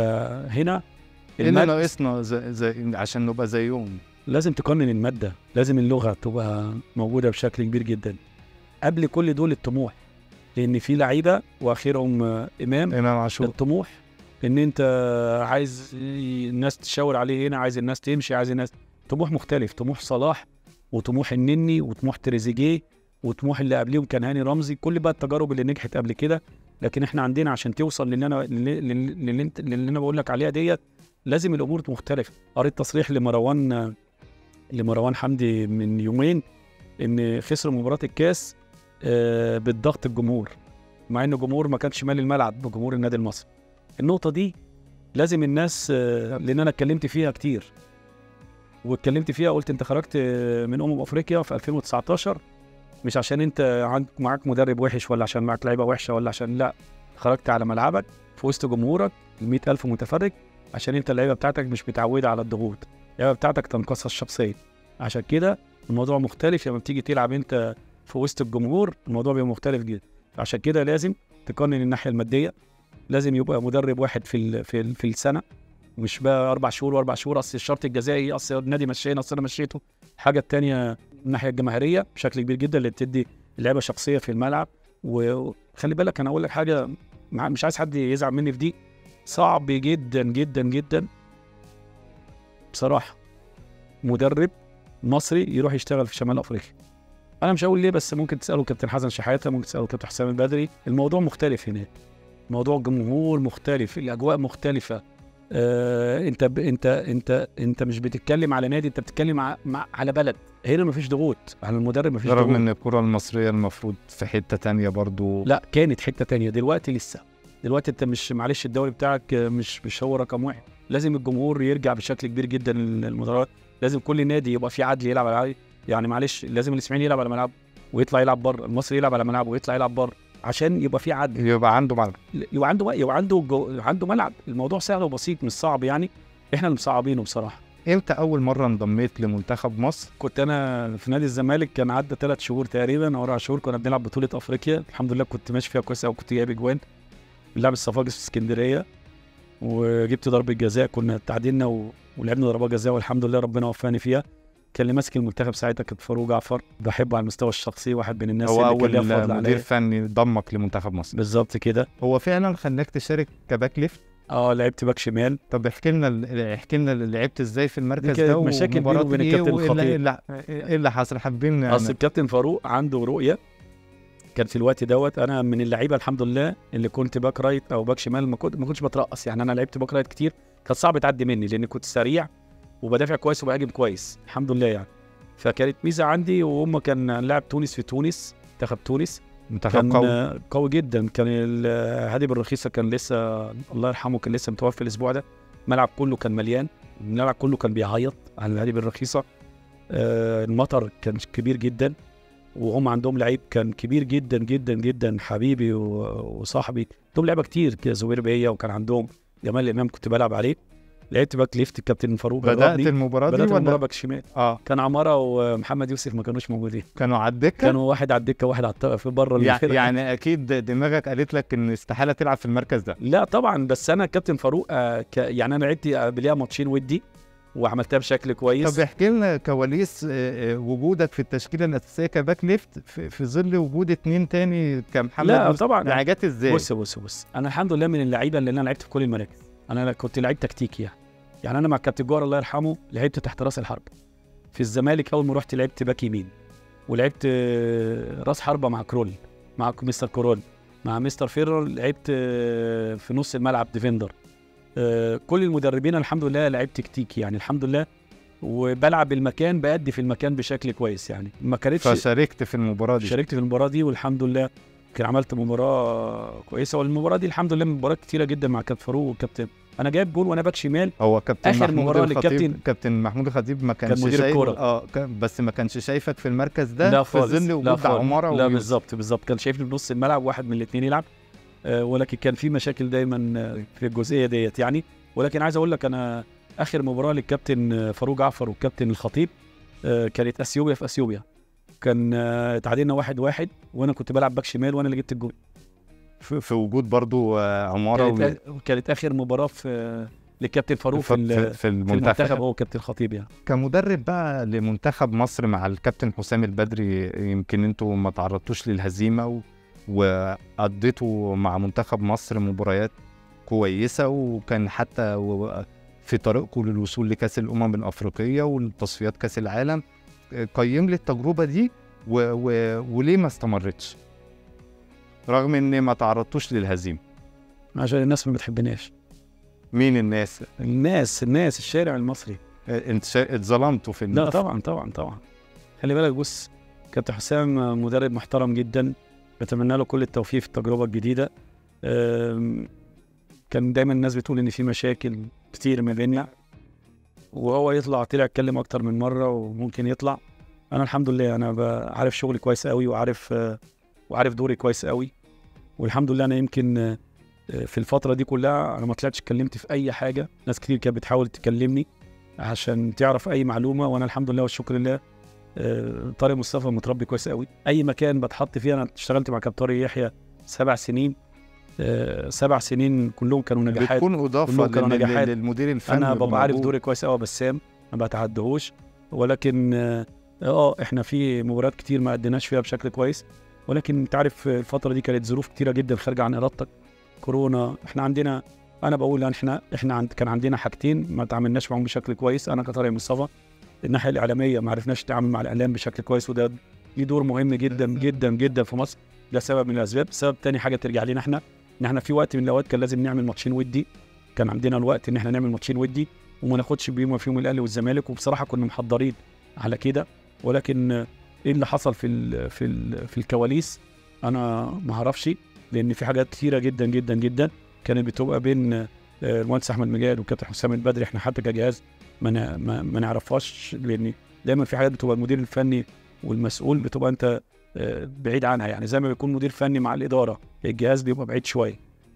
[SPEAKER 2] فهنا
[SPEAKER 1] ايه اللي
[SPEAKER 2] المد-
[SPEAKER 1] ناقصنا زي زي عشان نبقى زيهم
[SPEAKER 2] لازم تقنن المادة لازم اللغة تبقى موجودة بشكل كبير جدا قبل كل دول الطموح لأن في لعيبة وآخرهم آه، إمام
[SPEAKER 1] امام عاشور
[SPEAKER 2] الطموح ان انت عايز الناس تشاور عليه هنا عايز الناس تمشي عايز الناس طموح مختلف طموح صلاح وطموح النني وطموح تريزيجيه وطموح اللي قبليهم كان هاني رمزي كل بقى التجارب اللي نجحت قبل كده لكن احنا عندنا عشان توصل للي انا للي, للي, انت- للي انا بقول لك عليها ديت لازم الامور مختلفه قريت تصريح لمروان لمروان حمدي من يومين ان خسروا مباراه الكاس آه، بالضغط الجمهور مع ان الجمهور ما كانش مالي الملعب بجمهور النادي المصري النقطة دي لازم الناس آه، لأن أنا اتكلمت فيها كتير واتكلمت فيها قلت أنت خرجت آه، من أمم أفريقيا في 2019 مش عشان أنت عندك معاك مدرب وحش ولا عشان معاك لعيبة وحشة ولا عشان لا خرجت على ملعبك في وسط جمهورك ال ألف متفرج عشان أنت اللعيبة بتاعتك مش متعودة على الضغوط اللعيبة بتاعتك تنقصها الشخصية عشان كده الموضوع مختلف لما بتيجي تلعب أنت في وسط الجمهور الموضوع بيبقى مختلف جدا عشان كده لازم تقنن الناحية المادية لازم يبقى مدرب واحد في ال في, ال في السنه مش بقى اربع شهور واربع شهور اصل الشرط الجزائي اصل النادي مشينا اصل انا مشيته الحاجه الثانيه الناحيه الجماهيريه بشكل كبير جدا اللي بتدي اللعبه شخصيه في الملعب وخلي بالك انا اقول لك حاجه مع- مش عايز حد يزعل مني في دي صعب جدا جدا جدا بصراحه مدرب مصري يروح يشتغل في شمال افريقيا انا مش هقول ليه بس ممكن تساله كابتن حسن شحاته ممكن تساله كابتن حسام البدري الموضوع مختلف هناك موضوع جمهور مختلف الاجواء مختلفه آه انت ب... انت انت انت مش بتتكلم على نادي انت بتتكلم ع... مع... على بلد هنا مفيش ضغوط على المدرب مفيش
[SPEAKER 1] رغم
[SPEAKER 2] ضغوط
[SPEAKER 1] ان الكره المصريه المفروض في حته تانية برضو
[SPEAKER 2] لا كانت حته تانية دلوقتي لسه دلوقتي انت مش معلش الدوري بتاعك آه، مش مش هو رقم واحد لازم الجمهور يرجع بشكل كبير جدا للمدرجات لازم كل نادي يبقى فيه عدل يلعب على يعني معلش لازم الاسماعيلي يلعب على ملعبه ويطلع يلعب بره المصري يلعب على ملعبه ويطلع يلعب بره عشان يبقى في عدل
[SPEAKER 1] يبقى عنده ملعب
[SPEAKER 2] يبقى عنده يبقى عنده جو... عنده ملعب الموضوع سهل وبسيط مش صعب يعني احنا اللي مصعبينه بصراحه
[SPEAKER 1] امتى اول مره انضميت لمنتخب مصر
[SPEAKER 2] كنت انا في نادي الزمالك كان عدى ثلاث شهور تقريبا او اربع شهور كنا بنلعب بطوله افريقيا الحمد لله كنت ماشي فيها كويس قوي كنت جايب اجوان بنلعب الصفاقس في اسكندريه وجبت ضربه جزاء كنا تعادلنا و... ولعبنا ضربات جزاء والحمد لله ربنا وفقني فيها كان اللي ماسك المنتخب ساعتها كان فاروق جعفر بحبه على المستوى الشخصي واحد من الناس
[SPEAKER 1] هو
[SPEAKER 2] اللي كان ليها
[SPEAKER 1] اول
[SPEAKER 2] فضل
[SPEAKER 1] مدير
[SPEAKER 2] عليا
[SPEAKER 1] فني ضمك لمنتخب مصر
[SPEAKER 2] بالظبط كده
[SPEAKER 1] هو فعلا خلاك تشارك كباك ليفت
[SPEAKER 2] اه لعبت باك شمال
[SPEAKER 1] طب احكي لنا ال- احكي لنا لعبت ازاي في المركز
[SPEAKER 2] كانت
[SPEAKER 1] ده
[SPEAKER 2] مشاكل بينه
[SPEAKER 1] ومباراتك
[SPEAKER 2] وبين
[SPEAKER 1] ايه
[SPEAKER 2] الكابتن
[SPEAKER 1] وايه اللي-
[SPEAKER 2] الخطيب.
[SPEAKER 1] إيه اللي- ايه اللي حصل حابين يعني
[SPEAKER 2] اصل الكابتن فاروق عنده رؤيه كان في الوقت دوت انا من اللعيبه الحمد لله اللي كنت باك رايت او باك شمال ما كنت ما كنتش بترقص يعني انا لعبت باك رايت كتير كان صعب تعدي مني لان كنت سريع وبدافع كويس وبهاجم كويس الحمد لله يعني فكانت ميزه عندي وهم كان لاعب تونس في تونس منتخب تونس
[SPEAKER 1] منتخب
[SPEAKER 2] كان
[SPEAKER 1] قوي
[SPEAKER 2] قوي, قوي جدا كان ال- هادي بالرخيصه كان لسه الله يرحمه كان لسه متوفي الاسبوع ده الملعب كله كان مليان الملعب كله كان بيعيط على هادي بالرخيصه آه المطر كان كبير جدا وهم عندهم لعيب كان كبير جدا جدا جدا حبيبي و- وصاحبي عندهم لعيبه كتير كده زوير بيا وكان عندهم جمال الامام كنت بلعب عليه لعبت باك ليفت الكابتن فاروق
[SPEAKER 1] بدات
[SPEAKER 2] جربني.
[SPEAKER 1] المباراه دي
[SPEAKER 2] بدات المباراه
[SPEAKER 1] ولا
[SPEAKER 2] باك شمال
[SPEAKER 1] اه
[SPEAKER 2] كان عماره ومحمد يوسف ما كانوش موجودين
[SPEAKER 1] كانوا على الدكه
[SPEAKER 2] كانوا واحد على الدكه واحد على الط- في بره
[SPEAKER 1] يع-
[SPEAKER 2] الفرقة.
[SPEAKER 1] يعني اكيد دماغك قالت لك ان استحاله تلعب في المركز ده
[SPEAKER 2] لا طبعا بس انا كابتن فاروق آه ك... يعني انا لعبت قبلها ماتشين ودي وعملتها بشكل كويس
[SPEAKER 1] طب احكي لنا كواليس آه، آه، وجودك في التشكيله الاساسيه كباك ليفت في, في ظل وجود اتنين تاني كمحمد
[SPEAKER 2] لا
[SPEAKER 1] يوسف.
[SPEAKER 2] طبعا
[SPEAKER 1] يعني جت ازاي؟
[SPEAKER 2] بص بص بص انا الحمد لله من اللعيبه اللي انا لعبت في كل المراكز انا كنت لعيب تكتيكي يعني يعني انا مع كابتن جوهر الله يرحمه لعبت تحت راس الحرب في الزمالك اول ما رحت لعبت باك يمين ولعبت آه، راس حربه مع كرول مع مستر كرول مع مستر فيرر لعبت آه، في نص الملعب ديفندر آه، كل المدربين الحمد لله لعبت تكتيكي يعني الحمد لله وبلعب المكان بأدي في المكان بشكل كويس يعني ما كانتش
[SPEAKER 1] فشاركت في المباراه دي
[SPEAKER 2] شاركت في المباراه دي والحمد لله كان عملت مباراه كويسه والمباراه دي الحمد لله مباريات كتيره جدا مع كابتن فاروق والكابتن انا جايب جول وانا باك شمال
[SPEAKER 1] هو كابتن
[SPEAKER 2] آخر
[SPEAKER 1] محمود
[SPEAKER 2] مباراة
[SPEAKER 1] الخطيب
[SPEAKER 2] للكابتن-
[SPEAKER 1] كابتن محمود الخطيب ما كانش
[SPEAKER 2] مدير
[SPEAKER 1] شايف
[SPEAKER 2] الكرة.
[SPEAKER 1] اه كان- بس ما كانش شايفك في المركز ده
[SPEAKER 2] لا
[SPEAKER 1] في
[SPEAKER 2] خالص
[SPEAKER 1] ظل
[SPEAKER 2] لا
[SPEAKER 1] وجود
[SPEAKER 2] خالص
[SPEAKER 1] عماره
[SPEAKER 2] لا
[SPEAKER 1] ويوسف.
[SPEAKER 2] بالظبط بالظبط كان شايفني في نص الملعب واحد من الاثنين يلعب آه، ولكن كان في مشاكل دايما آه، في الجزئيه ديت يعني ولكن عايز اقول لك انا اخر مباراه للكابتن آه، فاروق جعفر والكابتن الخطيب آه، كانت اثيوبيا في اثيوبيا كان آه، اتعادلنا واحد واحد وانا كنت بلعب باك شمال وانا اللي جبت الجول
[SPEAKER 1] في, في وجود برضو آه، عماره
[SPEAKER 2] كانت, كانت اخر مباراه في للكابتن فاروق في,
[SPEAKER 1] في,
[SPEAKER 2] ال-
[SPEAKER 1] في, في
[SPEAKER 2] في المنتخب
[SPEAKER 1] المنتخب
[SPEAKER 2] هو كابتن الخطيب يعني
[SPEAKER 1] كمدرب بقى لمنتخب مصر مع الكابتن حسام البدري يمكن انتوا ما تعرضتوش للهزيمه و... وقضيتوا مع منتخب مصر مباريات كويسه وكان حتى و... في طريقكم للوصول لكاس الامم الافريقيه والتصفيات كاس العالم قيم لي التجربه دي و... و... وليه ما استمرتش رغم ان ما تعرضتوش للهزيمه
[SPEAKER 2] عشان الناس ما بتحبناش
[SPEAKER 1] مين الناس
[SPEAKER 2] الناس الناس الشارع المصري
[SPEAKER 1] انت شا... اتظلمتوا في
[SPEAKER 2] لا
[SPEAKER 1] الناس
[SPEAKER 2] طبعا طبعا طبعا خلي بالك بص كابتن حسام مدرب محترم جدا بتمنى له كل التوفيق في التجربه الجديده أم، كان دايما الناس بتقول ان في مشاكل كتير ما بيننا وهو يطلع طلع اتكلم اكتر من مره وممكن يطلع انا الحمد لله انا ب- عارف شغلي كويس قوي وعارف آه، وعارف دوري كويس قوي والحمد لله انا يمكن آه، في الفتره دي كلها انا ما طلعتش اتكلمت في اي حاجه ناس كتير كانت بتحاول تكلمني عشان تعرف اي معلومه وانا الحمد لله والشكر لله آه، طارق مصطفى متربي كويس قوي اي مكان بتحط فيه انا اشتغلت مع كابتن طارق يحيى سبع سنين آه، سبع سنين كلهم كانوا نجاحات
[SPEAKER 1] بتكون اضافه
[SPEAKER 2] كلهم كانوا
[SPEAKER 1] لل-
[SPEAKER 2] نجاحات.
[SPEAKER 1] للمدير الفني
[SPEAKER 2] انا
[SPEAKER 1] اللي
[SPEAKER 2] ببقى عارف
[SPEAKER 1] موجود.
[SPEAKER 2] دوري كويس قوي بسام ما بتعدهوش ولكن اه آه، احنا في مباريات كتير ما اديناش فيها بشكل كويس ولكن انت عارف الفتره دي كانت ظروف كتيره جدا خارجه عن ارادتك كورونا احنا عندنا انا بقول ان احنا احنا عند كان عندنا حاجتين ما تعاملناش معاهم بشكل كويس انا كطارق مصطفى الناحيه الاعلاميه ما عرفناش نتعامل مع الاعلام بشكل كويس وده ليه دور مهم جدا جدا جدا في مصر ده سبب من الاسباب سبب تاني حاجه ترجع لنا احنا ان احنا في وقت من الاوقات كان لازم نعمل ماتشين ودي كان عندنا الوقت ان احنا نعمل ماتشين ودي وما ناخدش بيهم فيهم الاهلي والزمالك وبصراحه كنا محضرين على كده ولكن آه، ايه اللي حصل في ال في ال في الكواليس انا ما اعرفش لان في حاجات كتيره جدا جدا جدا كانت بتبقى بين آه، المهندس احمد مجاد والكابتن حسام البدري احنا حتى كجهاز ما نا- ما, ما نعرفهاش لان دايما في حاجات بتبقى المدير الفني والمسؤول بتبقى انت آه، بعيد عنها يعني زي ما بيكون مدير فني مع الاداره الجهاز بيبقى بعيد شويه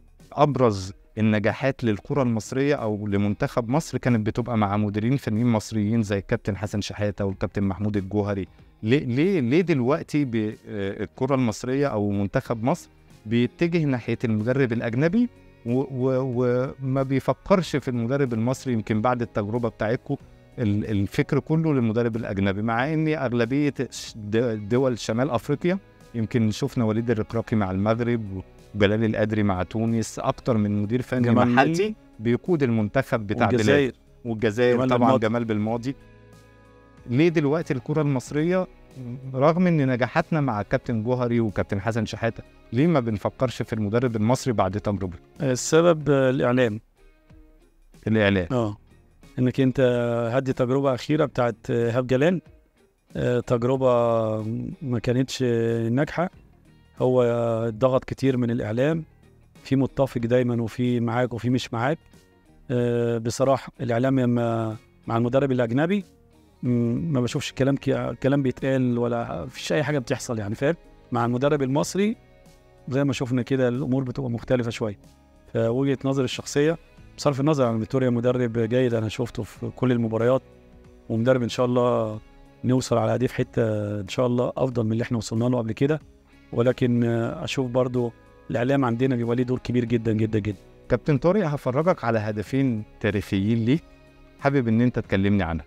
[SPEAKER 1] ابرز النجاحات للكره المصريه او لمنتخب مصر كانت بتبقى مع مديرين فنيين مصريين زي الكابتن حسن شحاته والكابتن محمود الجوهري ليه ليه ليه دلوقتي ب- آه، الكره المصريه او منتخب مصر بيتجه ناحيه المدرب الاجنبي و- و- وما بيفكرش في المدرب المصري يمكن بعد التجربه بتاعتكم ال- الفكر كله للمدرب الاجنبي مع ان اغلبيه ش- د- دول شمال افريقيا يمكن شفنا وليد الركراكي مع المغرب و- جلال القدري مع تونس اكتر من مدير فني
[SPEAKER 2] جمال
[SPEAKER 1] محلي
[SPEAKER 2] مجدي.
[SPEAKER 1] بيقود المنتخب بتاع بلاد
[SPEAKER 2] والجزائر
[SPEAKER 1] والجزائر
[SPEAKER 2] جمال
[SPEAKER 1] طبعا
[SPEAKER 2] بالماضي.
[SPEAKER 1] جمال بالماضي ليه دلوقتي الكرة المصرية رغم ان نجاحاتنا مع الكابتن جوهري وكابتن حسن شحاتة ليه ما بنفكرش في المدرب المصري بعد تجربة
[SPEAKER 2] السبب آه، الاعلام
[SPEAKER 1] الاعلام
[SPEAKER 2] اه انك انت هدي تجربه اخيره بتاعت ايهاب جلال آه، تجربه ما كانتش ناجحه هو ضغط كتير من الاعلام في متفق دايما وفي معاك وفي مش معاك آه، بصراحه الاعلام لما مع المدرب الاجنبي م، ما بشوفش كلام كي- كلام بيتقال ولا فيش اي حاجه بتحصل يعني فاهم مع المدرب المصري زي ما شفنا كده الامور بتبقى مختلفه شويه فوجهه نظري الشخصيه بصرف النظر عن فيتوريا مدرب جيد انا شفته في كل المباريات ومدرب ان شاء الله نوصل على دي في حته ان شاء الله افضل من اللي احنا وصلنا له قبل كده ولكن آه، اشوف برضو الاعلام عندنا بيبقى ليه دور كبير جدا جدا جدا
[SPEAKER 1] كابتن طارق هفرجك على هدفين تاريخيين ليه حابب ان انت تكلمني عنها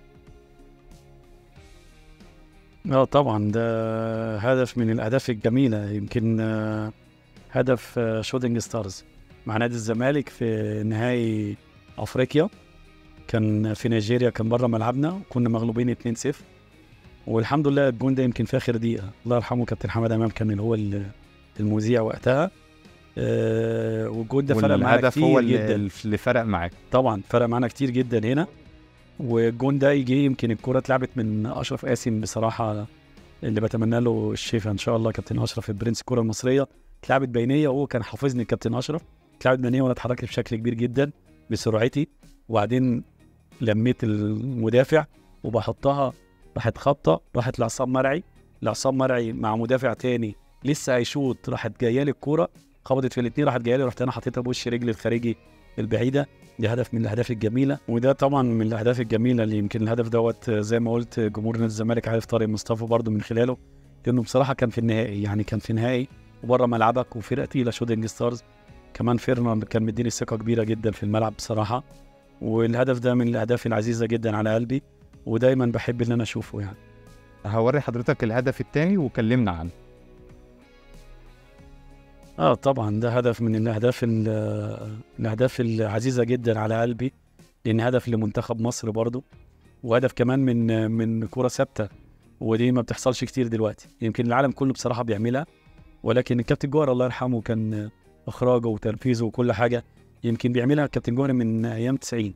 [SPEAKER 2] اه طبعا ده هدف من الاهداف الجميله يمكن آه، هدف آه، شوتنج ستارز مع نادي الزمالك في نهائي افريقيا كان في نيجيريا كان بره ملعبنا وكنا مغلوبين 2-0 والحمد لله الجون ده يمكن في اخر دقيقه الله يرحمه كابتن حماد امام كان اللي هو ال- المذيع وقتها آه والجون ده فرق معانا
[SPEAKER 1] والهدف
[SPEAKER 2] كتير
[SPEAKER 1] هو
[SPEAKER 2] جدا
[SPEAKER 1] اللي, اللي فرق معاك
[SPEAKER 2] طبعا فرق معانا كتير جدا هنا والجون ده يجي يمكن الكرة اتلعبت من اشرف قاسم بصراحه اللي بتمنى له الشفاء ان شاء الله كابتن اشرف البرنس الكره المصريه اتلعبت بينيه وهو كان حافظني الكابتن اشرف اتلعبت بينيه وانا اتحركت بشكل كبير جدا بسرعتي وبعدين لميت المدافع وبحطها راحت خبطه راحت لعصام مرعي لعصام مرعي مع مدافع تاني لسه هيشوط راحت جايه لي الكوره خبطت في الاثنين راحت جايه لي رحت انا حطيتها بوش رجلي الخارجي البعيده دي هدف من الاهداف الجميله وده طبعا من الاهداف الجميله اللي يمكن الهدف دوت زي ما قلت جمهور نادي الزمالك عارف طارق مصطفى برضه من خلاله لانه بصراحه كان في النهائي يعني كان في نهائي وبره ملعبك وفرقه تقيله شوتنج ستارز كمان فيرناند كان مديني ثقه كبيره جدا في الملعب بصراحه والهدف ده من الاهداف العزيزه جدا على قلبي ودايما بحب ان انا اشوفه يعني
[SPEAKER 1] هوري حضرتك الهدف الثاني وكلمنا عنه
[SPEAKER 2] اه طبعا ده هدف من الاهداف ال- الاهداف العزيزه جدا على قلبي لان هدف لمنتخب مصر برضو وهدف كمان من من كره ثابته ودي ما بتحصلش كتير دلوقتي يمكن العالم كله بصراحه بيعملها ولكن الكابتن جوهر الله يرحمه كان اخراجه وتنفيذه وكل حاجه يمكن بيعملها الكابتن جوهر من ايام 90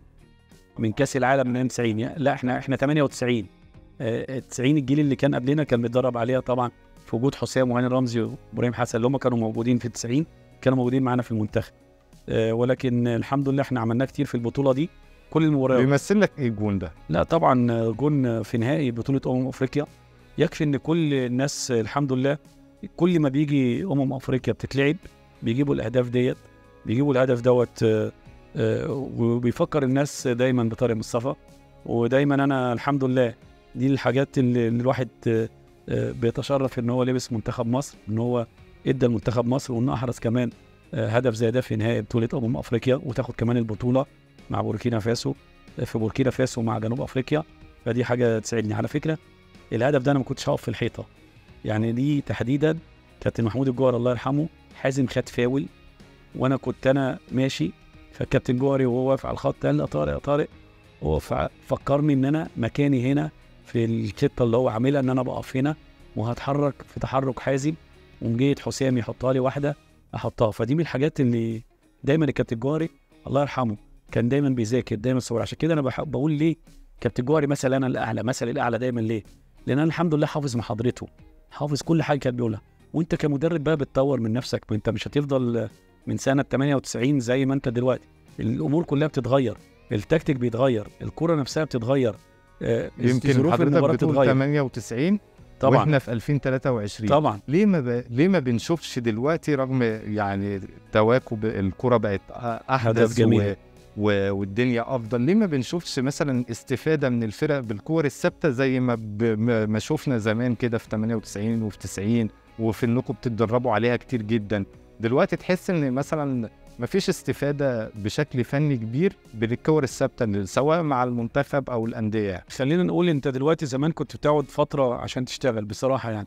[SPEAKER 2] من كاس العالم من ايام 90 يعني لا احنا احنا 98 آه، 90 الجيل اللي كان قبلنا كان بيتدرب عليها طبعا في وجود حسام وهاني رمزي وابراهيم حسن اللي هم كانوا موجودين في 90 كانوا موجودين معانا في المنتخب آه، ولكن الحمد لله احنا عملناه كتير في البطوله دي كل المباريات
[SPEAKER 1] بيمثل لك ايه الجون ده
[SPEAKER 2] لا طبعا جون في نهائي بطولة أمم أفريقيا يكفي إن كل الناس الحمد لله كل ما بيجي أمم أفريقيا بتتلعب بيجيبوا الأهداف ديت بيجيبوا الهدف دوت آه، آه، وبيفكر الناس دايما بطارق مصطفى ودايما أنا الحمد لله دي الحاجات اللي اللي الواحد آه، آه، بيتشرف إن هو لبس منتخب مصر إن هو إدى لمنتخب مصر وإنه أحرز كمان آه، هدف زي ده في نهائي بطولة أمم أفريقيا وتاخد كمان البطولة مع بوركينا فاسو في بوركينا فاسو مع جنوب افريقيا فدي حاجه تسعدني على فكره الهدف ده انا ما كنتش هقف في الحيطه يعني دي تحديدا كابتن محمود الجوهر الله يرحمه حازم خد فاول وانا كنت انا ماشي فالكابتن جوهري وهو واقف على الخط قال لي يا طارق يا طارق هو فع- فكرني ان انا مكاني هنا في الخطه اللي هو عاملها ان انا بقف هنا وهتحرك في تحرك حازم وجيت حسام يحطها لي واحده احطها فدي من الحاجات اللي دايما الكابتن جوهري الله يرحمه كان دايما بيذاكر دايما صور عشان كده انا بحب بقول ليه كابتن جوهري مثلا انا الاعلى مثل الاعلى دايما ليه؟ لان انا الحمد لله حافظ محاضرته حافظ كل حاجه كان بيقولها وانت كمدرب بقى بتطور من نفسك انت مش هتفضل من سنه 98 زي ما انت دلوقتي الامور كلها بتتغير التكتيك بيتغير الكره نفسها بتتغير آه،
[SPEAKER 1] يمكن
[SPEAKER 2] ظروف
[SPEAKER 1] حضرتك
[SPEAKER 2] المباراه
[SPEAKER 1] بتقول
[SPEAKER 2] بتتغير
[SPEAKER 1] 98
[SPEAKER 2] طبعا
[SPEAKER 1] واحنا في 2023
[SPEAKER 2] طبعا
[SPEAKER 1] ليه ما ب... ليه ما بنشوفش دلوقتي رغم يعني تواكب الكرة بقت أ- احدث
[SPEAKER 2] هدف جميل.
[SPEAKER 1] و... و... والدنيا افضل ليه ما بنشوفش مثلا استفادة من الفرق بالكور الثابتة زي ما ب... ما ما شفنا زمان كده في 98 وفي 90 وفي انكم بتتدربوا عليها كتير جدا دلوقتي تحس ان مثلا ما فيش استفادة بشكل فني كبير بالكور الثابتة اللي سواء مع المنتخب او الاندية
[SPEAKER 2] خلينا نقول انت دلوقتي زمان كنت بتقعد فتره عشان تشتغل بصراحه يعني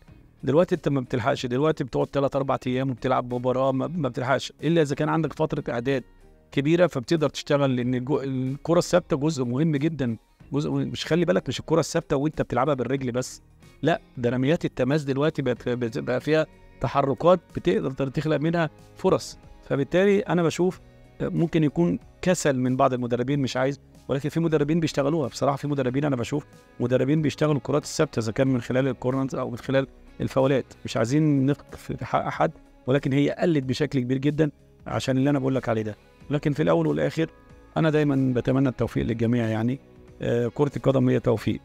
[SPEAKER 2] دلوقتي انت ما بتلحقش دلوقتي بتقعد 3 4 ايام وبتلعب مباراه ما, ما بتلحقش الا اذا كان عندك فتره اعداد كبيره فبتقدر تشتغل لان الجو- الكره الثابته جزء مهم جدا جزء مهم. مش خلي بالك مش الكره الثابته وانت بتلعبها بالرجل بس لا ده رميات التماس دلوقتي بقت بقت- بقى فيها تحركات بتقدر تخلق منها فرص فبالتالي انا بشوف ممكن يكون كسل من بعض المدربين مش عايز ولكن في مدربين بيشتغلوها بصراحه في مدربين انا بشوف مدربين بيشتغلوا الكرات الثابته اذا كان من خلال الكورنرز او من خلال الفاولات مش عايزين نخطف في حق احد ولكن هي قلت بشكل كبير جدا عشان اللي انا بقول لك عليه ده لكن في الاول والاخر انا دايما بتمنى التوفيق للجميع يعني آه كره القدم هي توفيق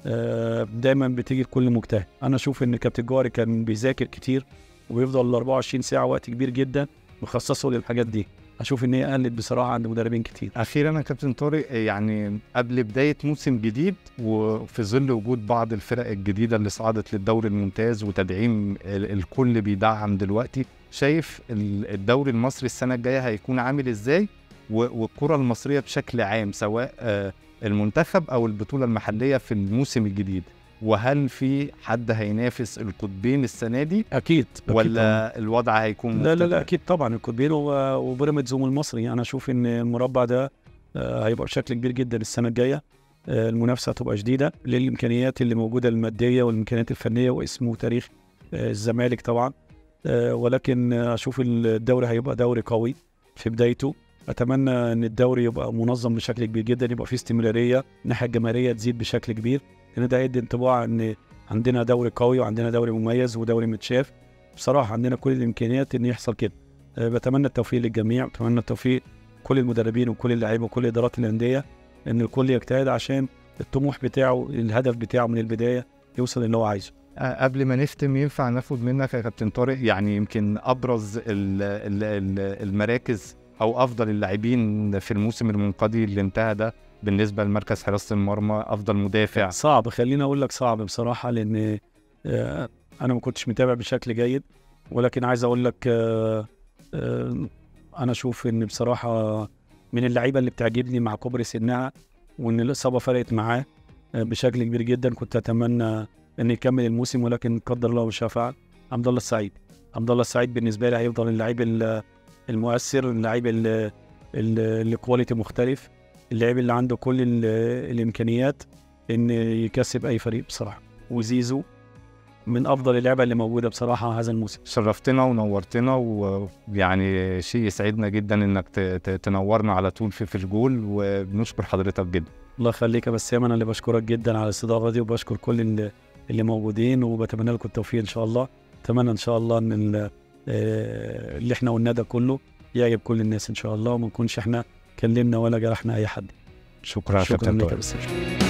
[SPEAKER 2] آه دايما بتيجي لكل مجتهد انا اشوف ان كابتن جوهري كان بيذاكر كتير وبيفضل 24 ساعه وقت كبير جدا مخصصه للحاجات دي اشوف ان هي قلت بصراحه عند مدربين كتير
[SPEAKER 1] اخيرا يا كابتن طارق يعني قبل بدايه موسم جديد وفي ظل وجود بعض الفرق الجديده اللي صعدت للدوري الممتاز وتدعيم ال- الكل بيدعم دلوقتي شايف ال- الدوري المصري السنه الجايه هيكون عامل ازاي و- والكره المصريه بشكل عام سواء آه، المنتخب او البطوله المحليه في الموسم الجديد وهل في حد هينافس القطبين السنه دي
[SPEAKER 2] اكيد أكيد طبعاً.
[SPEAKER 1] ولا الوضع هيكون
[SPEAKER 2] لا لا
[SPEAKER 1] مختلف؟
[SPEAKER 2] لا اكيد طبعا الكوتبين و- وبيراميدز والمصري انا اشوف ان المربع ده آه، هيبقى بشكل كبير جدا السنه الجايه آه، المنافسه هتبقى شديده للامكانيات اللي موجوده الماديه والامكانيات الفنيه واسم وتاريخ آه، الزمالك طبعا آه، ولكن آه، اشوف الدوري هيبقى دوري قوي في بدايته اتمنى ان الدوري يبقى منظم بشكل كبير جدا يبقى فيه استمراريه الناحيه الجماهيريه تزيد بشكل كبير لان ده هيدي انطباع ان عندنا دوري قوي وعندنا دوري مميز ودوري متشاف بصراحه عندنا كل الامكانيات ان يحصل كده أه، بتمنى التوفيق للجميع بتمنى التوفيق كل المدربين وكل اللعيبه وكل ادارات الانديه ان الكل يجتهد عشان الطموح بتاعه الهدف بتاعه من البدايه يوصل اللي هو عايزه
[SPEAKER 1] آه، قبل ما نختم ينفع ناخد منك يا كابتن طارق يعني يمكن ابرز ال ال ال المراكز او افضل اللاعبين في الموسم المنقضي اللي انتهى ده بالنسبه لمركز حراسه المرمى افضل مدافع
[SPEAKER 2] صعب خليني اقول لك صعب بصراحه لان آه، انا ما كنتش متابع بشكل جيد ولكن عايز اقول لك آه، آه، انا اشوف ان بصراحه من اللعيبه اللي بتعجبني مع كبر سنها وان الاصابه فرقت معاه آه، بشكل كبير جدا كنت اتمنى ان يكمل الموسم ولكن قدر الله ما شاء فعل عبد الله السعيد عبد الله السعيد بالنسبه لي هيفضل اللعيب ال- المؤثر اللعيب ال- ال- اللي كواليتي مختلف اللعيب اللي عنده كل ال- الامكانيات ان يكسب اي فريق بصراحه وزيزو من افضل اللعبه اللي موجوده بصراحه هذا الموسم
[SPEAKER 1] شرفتنا ونورتنا ويعني شيء يسعدنا جدا انك ت- ت- تنورنا على طول في في الجول وبنشكر حضرتك جدا
[SPEAKER 2] الله يخليك يا بسام انا اللي بشكرك جدا على الاستضافه دي وبشكر كل اللي, اللي موجودين وبتمنى لكم التوفيق ان شاء الله اتمنى ان شاء الله ان ال- آه، اللي احنا قلناه ده كله يعجب كل الناس ان شاء الله وما نكونش احنا كلمنا ولا جرحنا اي حد
[SPEAKER 1] شكرا يا
[SPEAKER 2] شكرا
[SPEAKER 1] كابتن
[SPEAKER 2] لك يا
[SPEAKER 1] طارق
[SPEAKER 2] بسام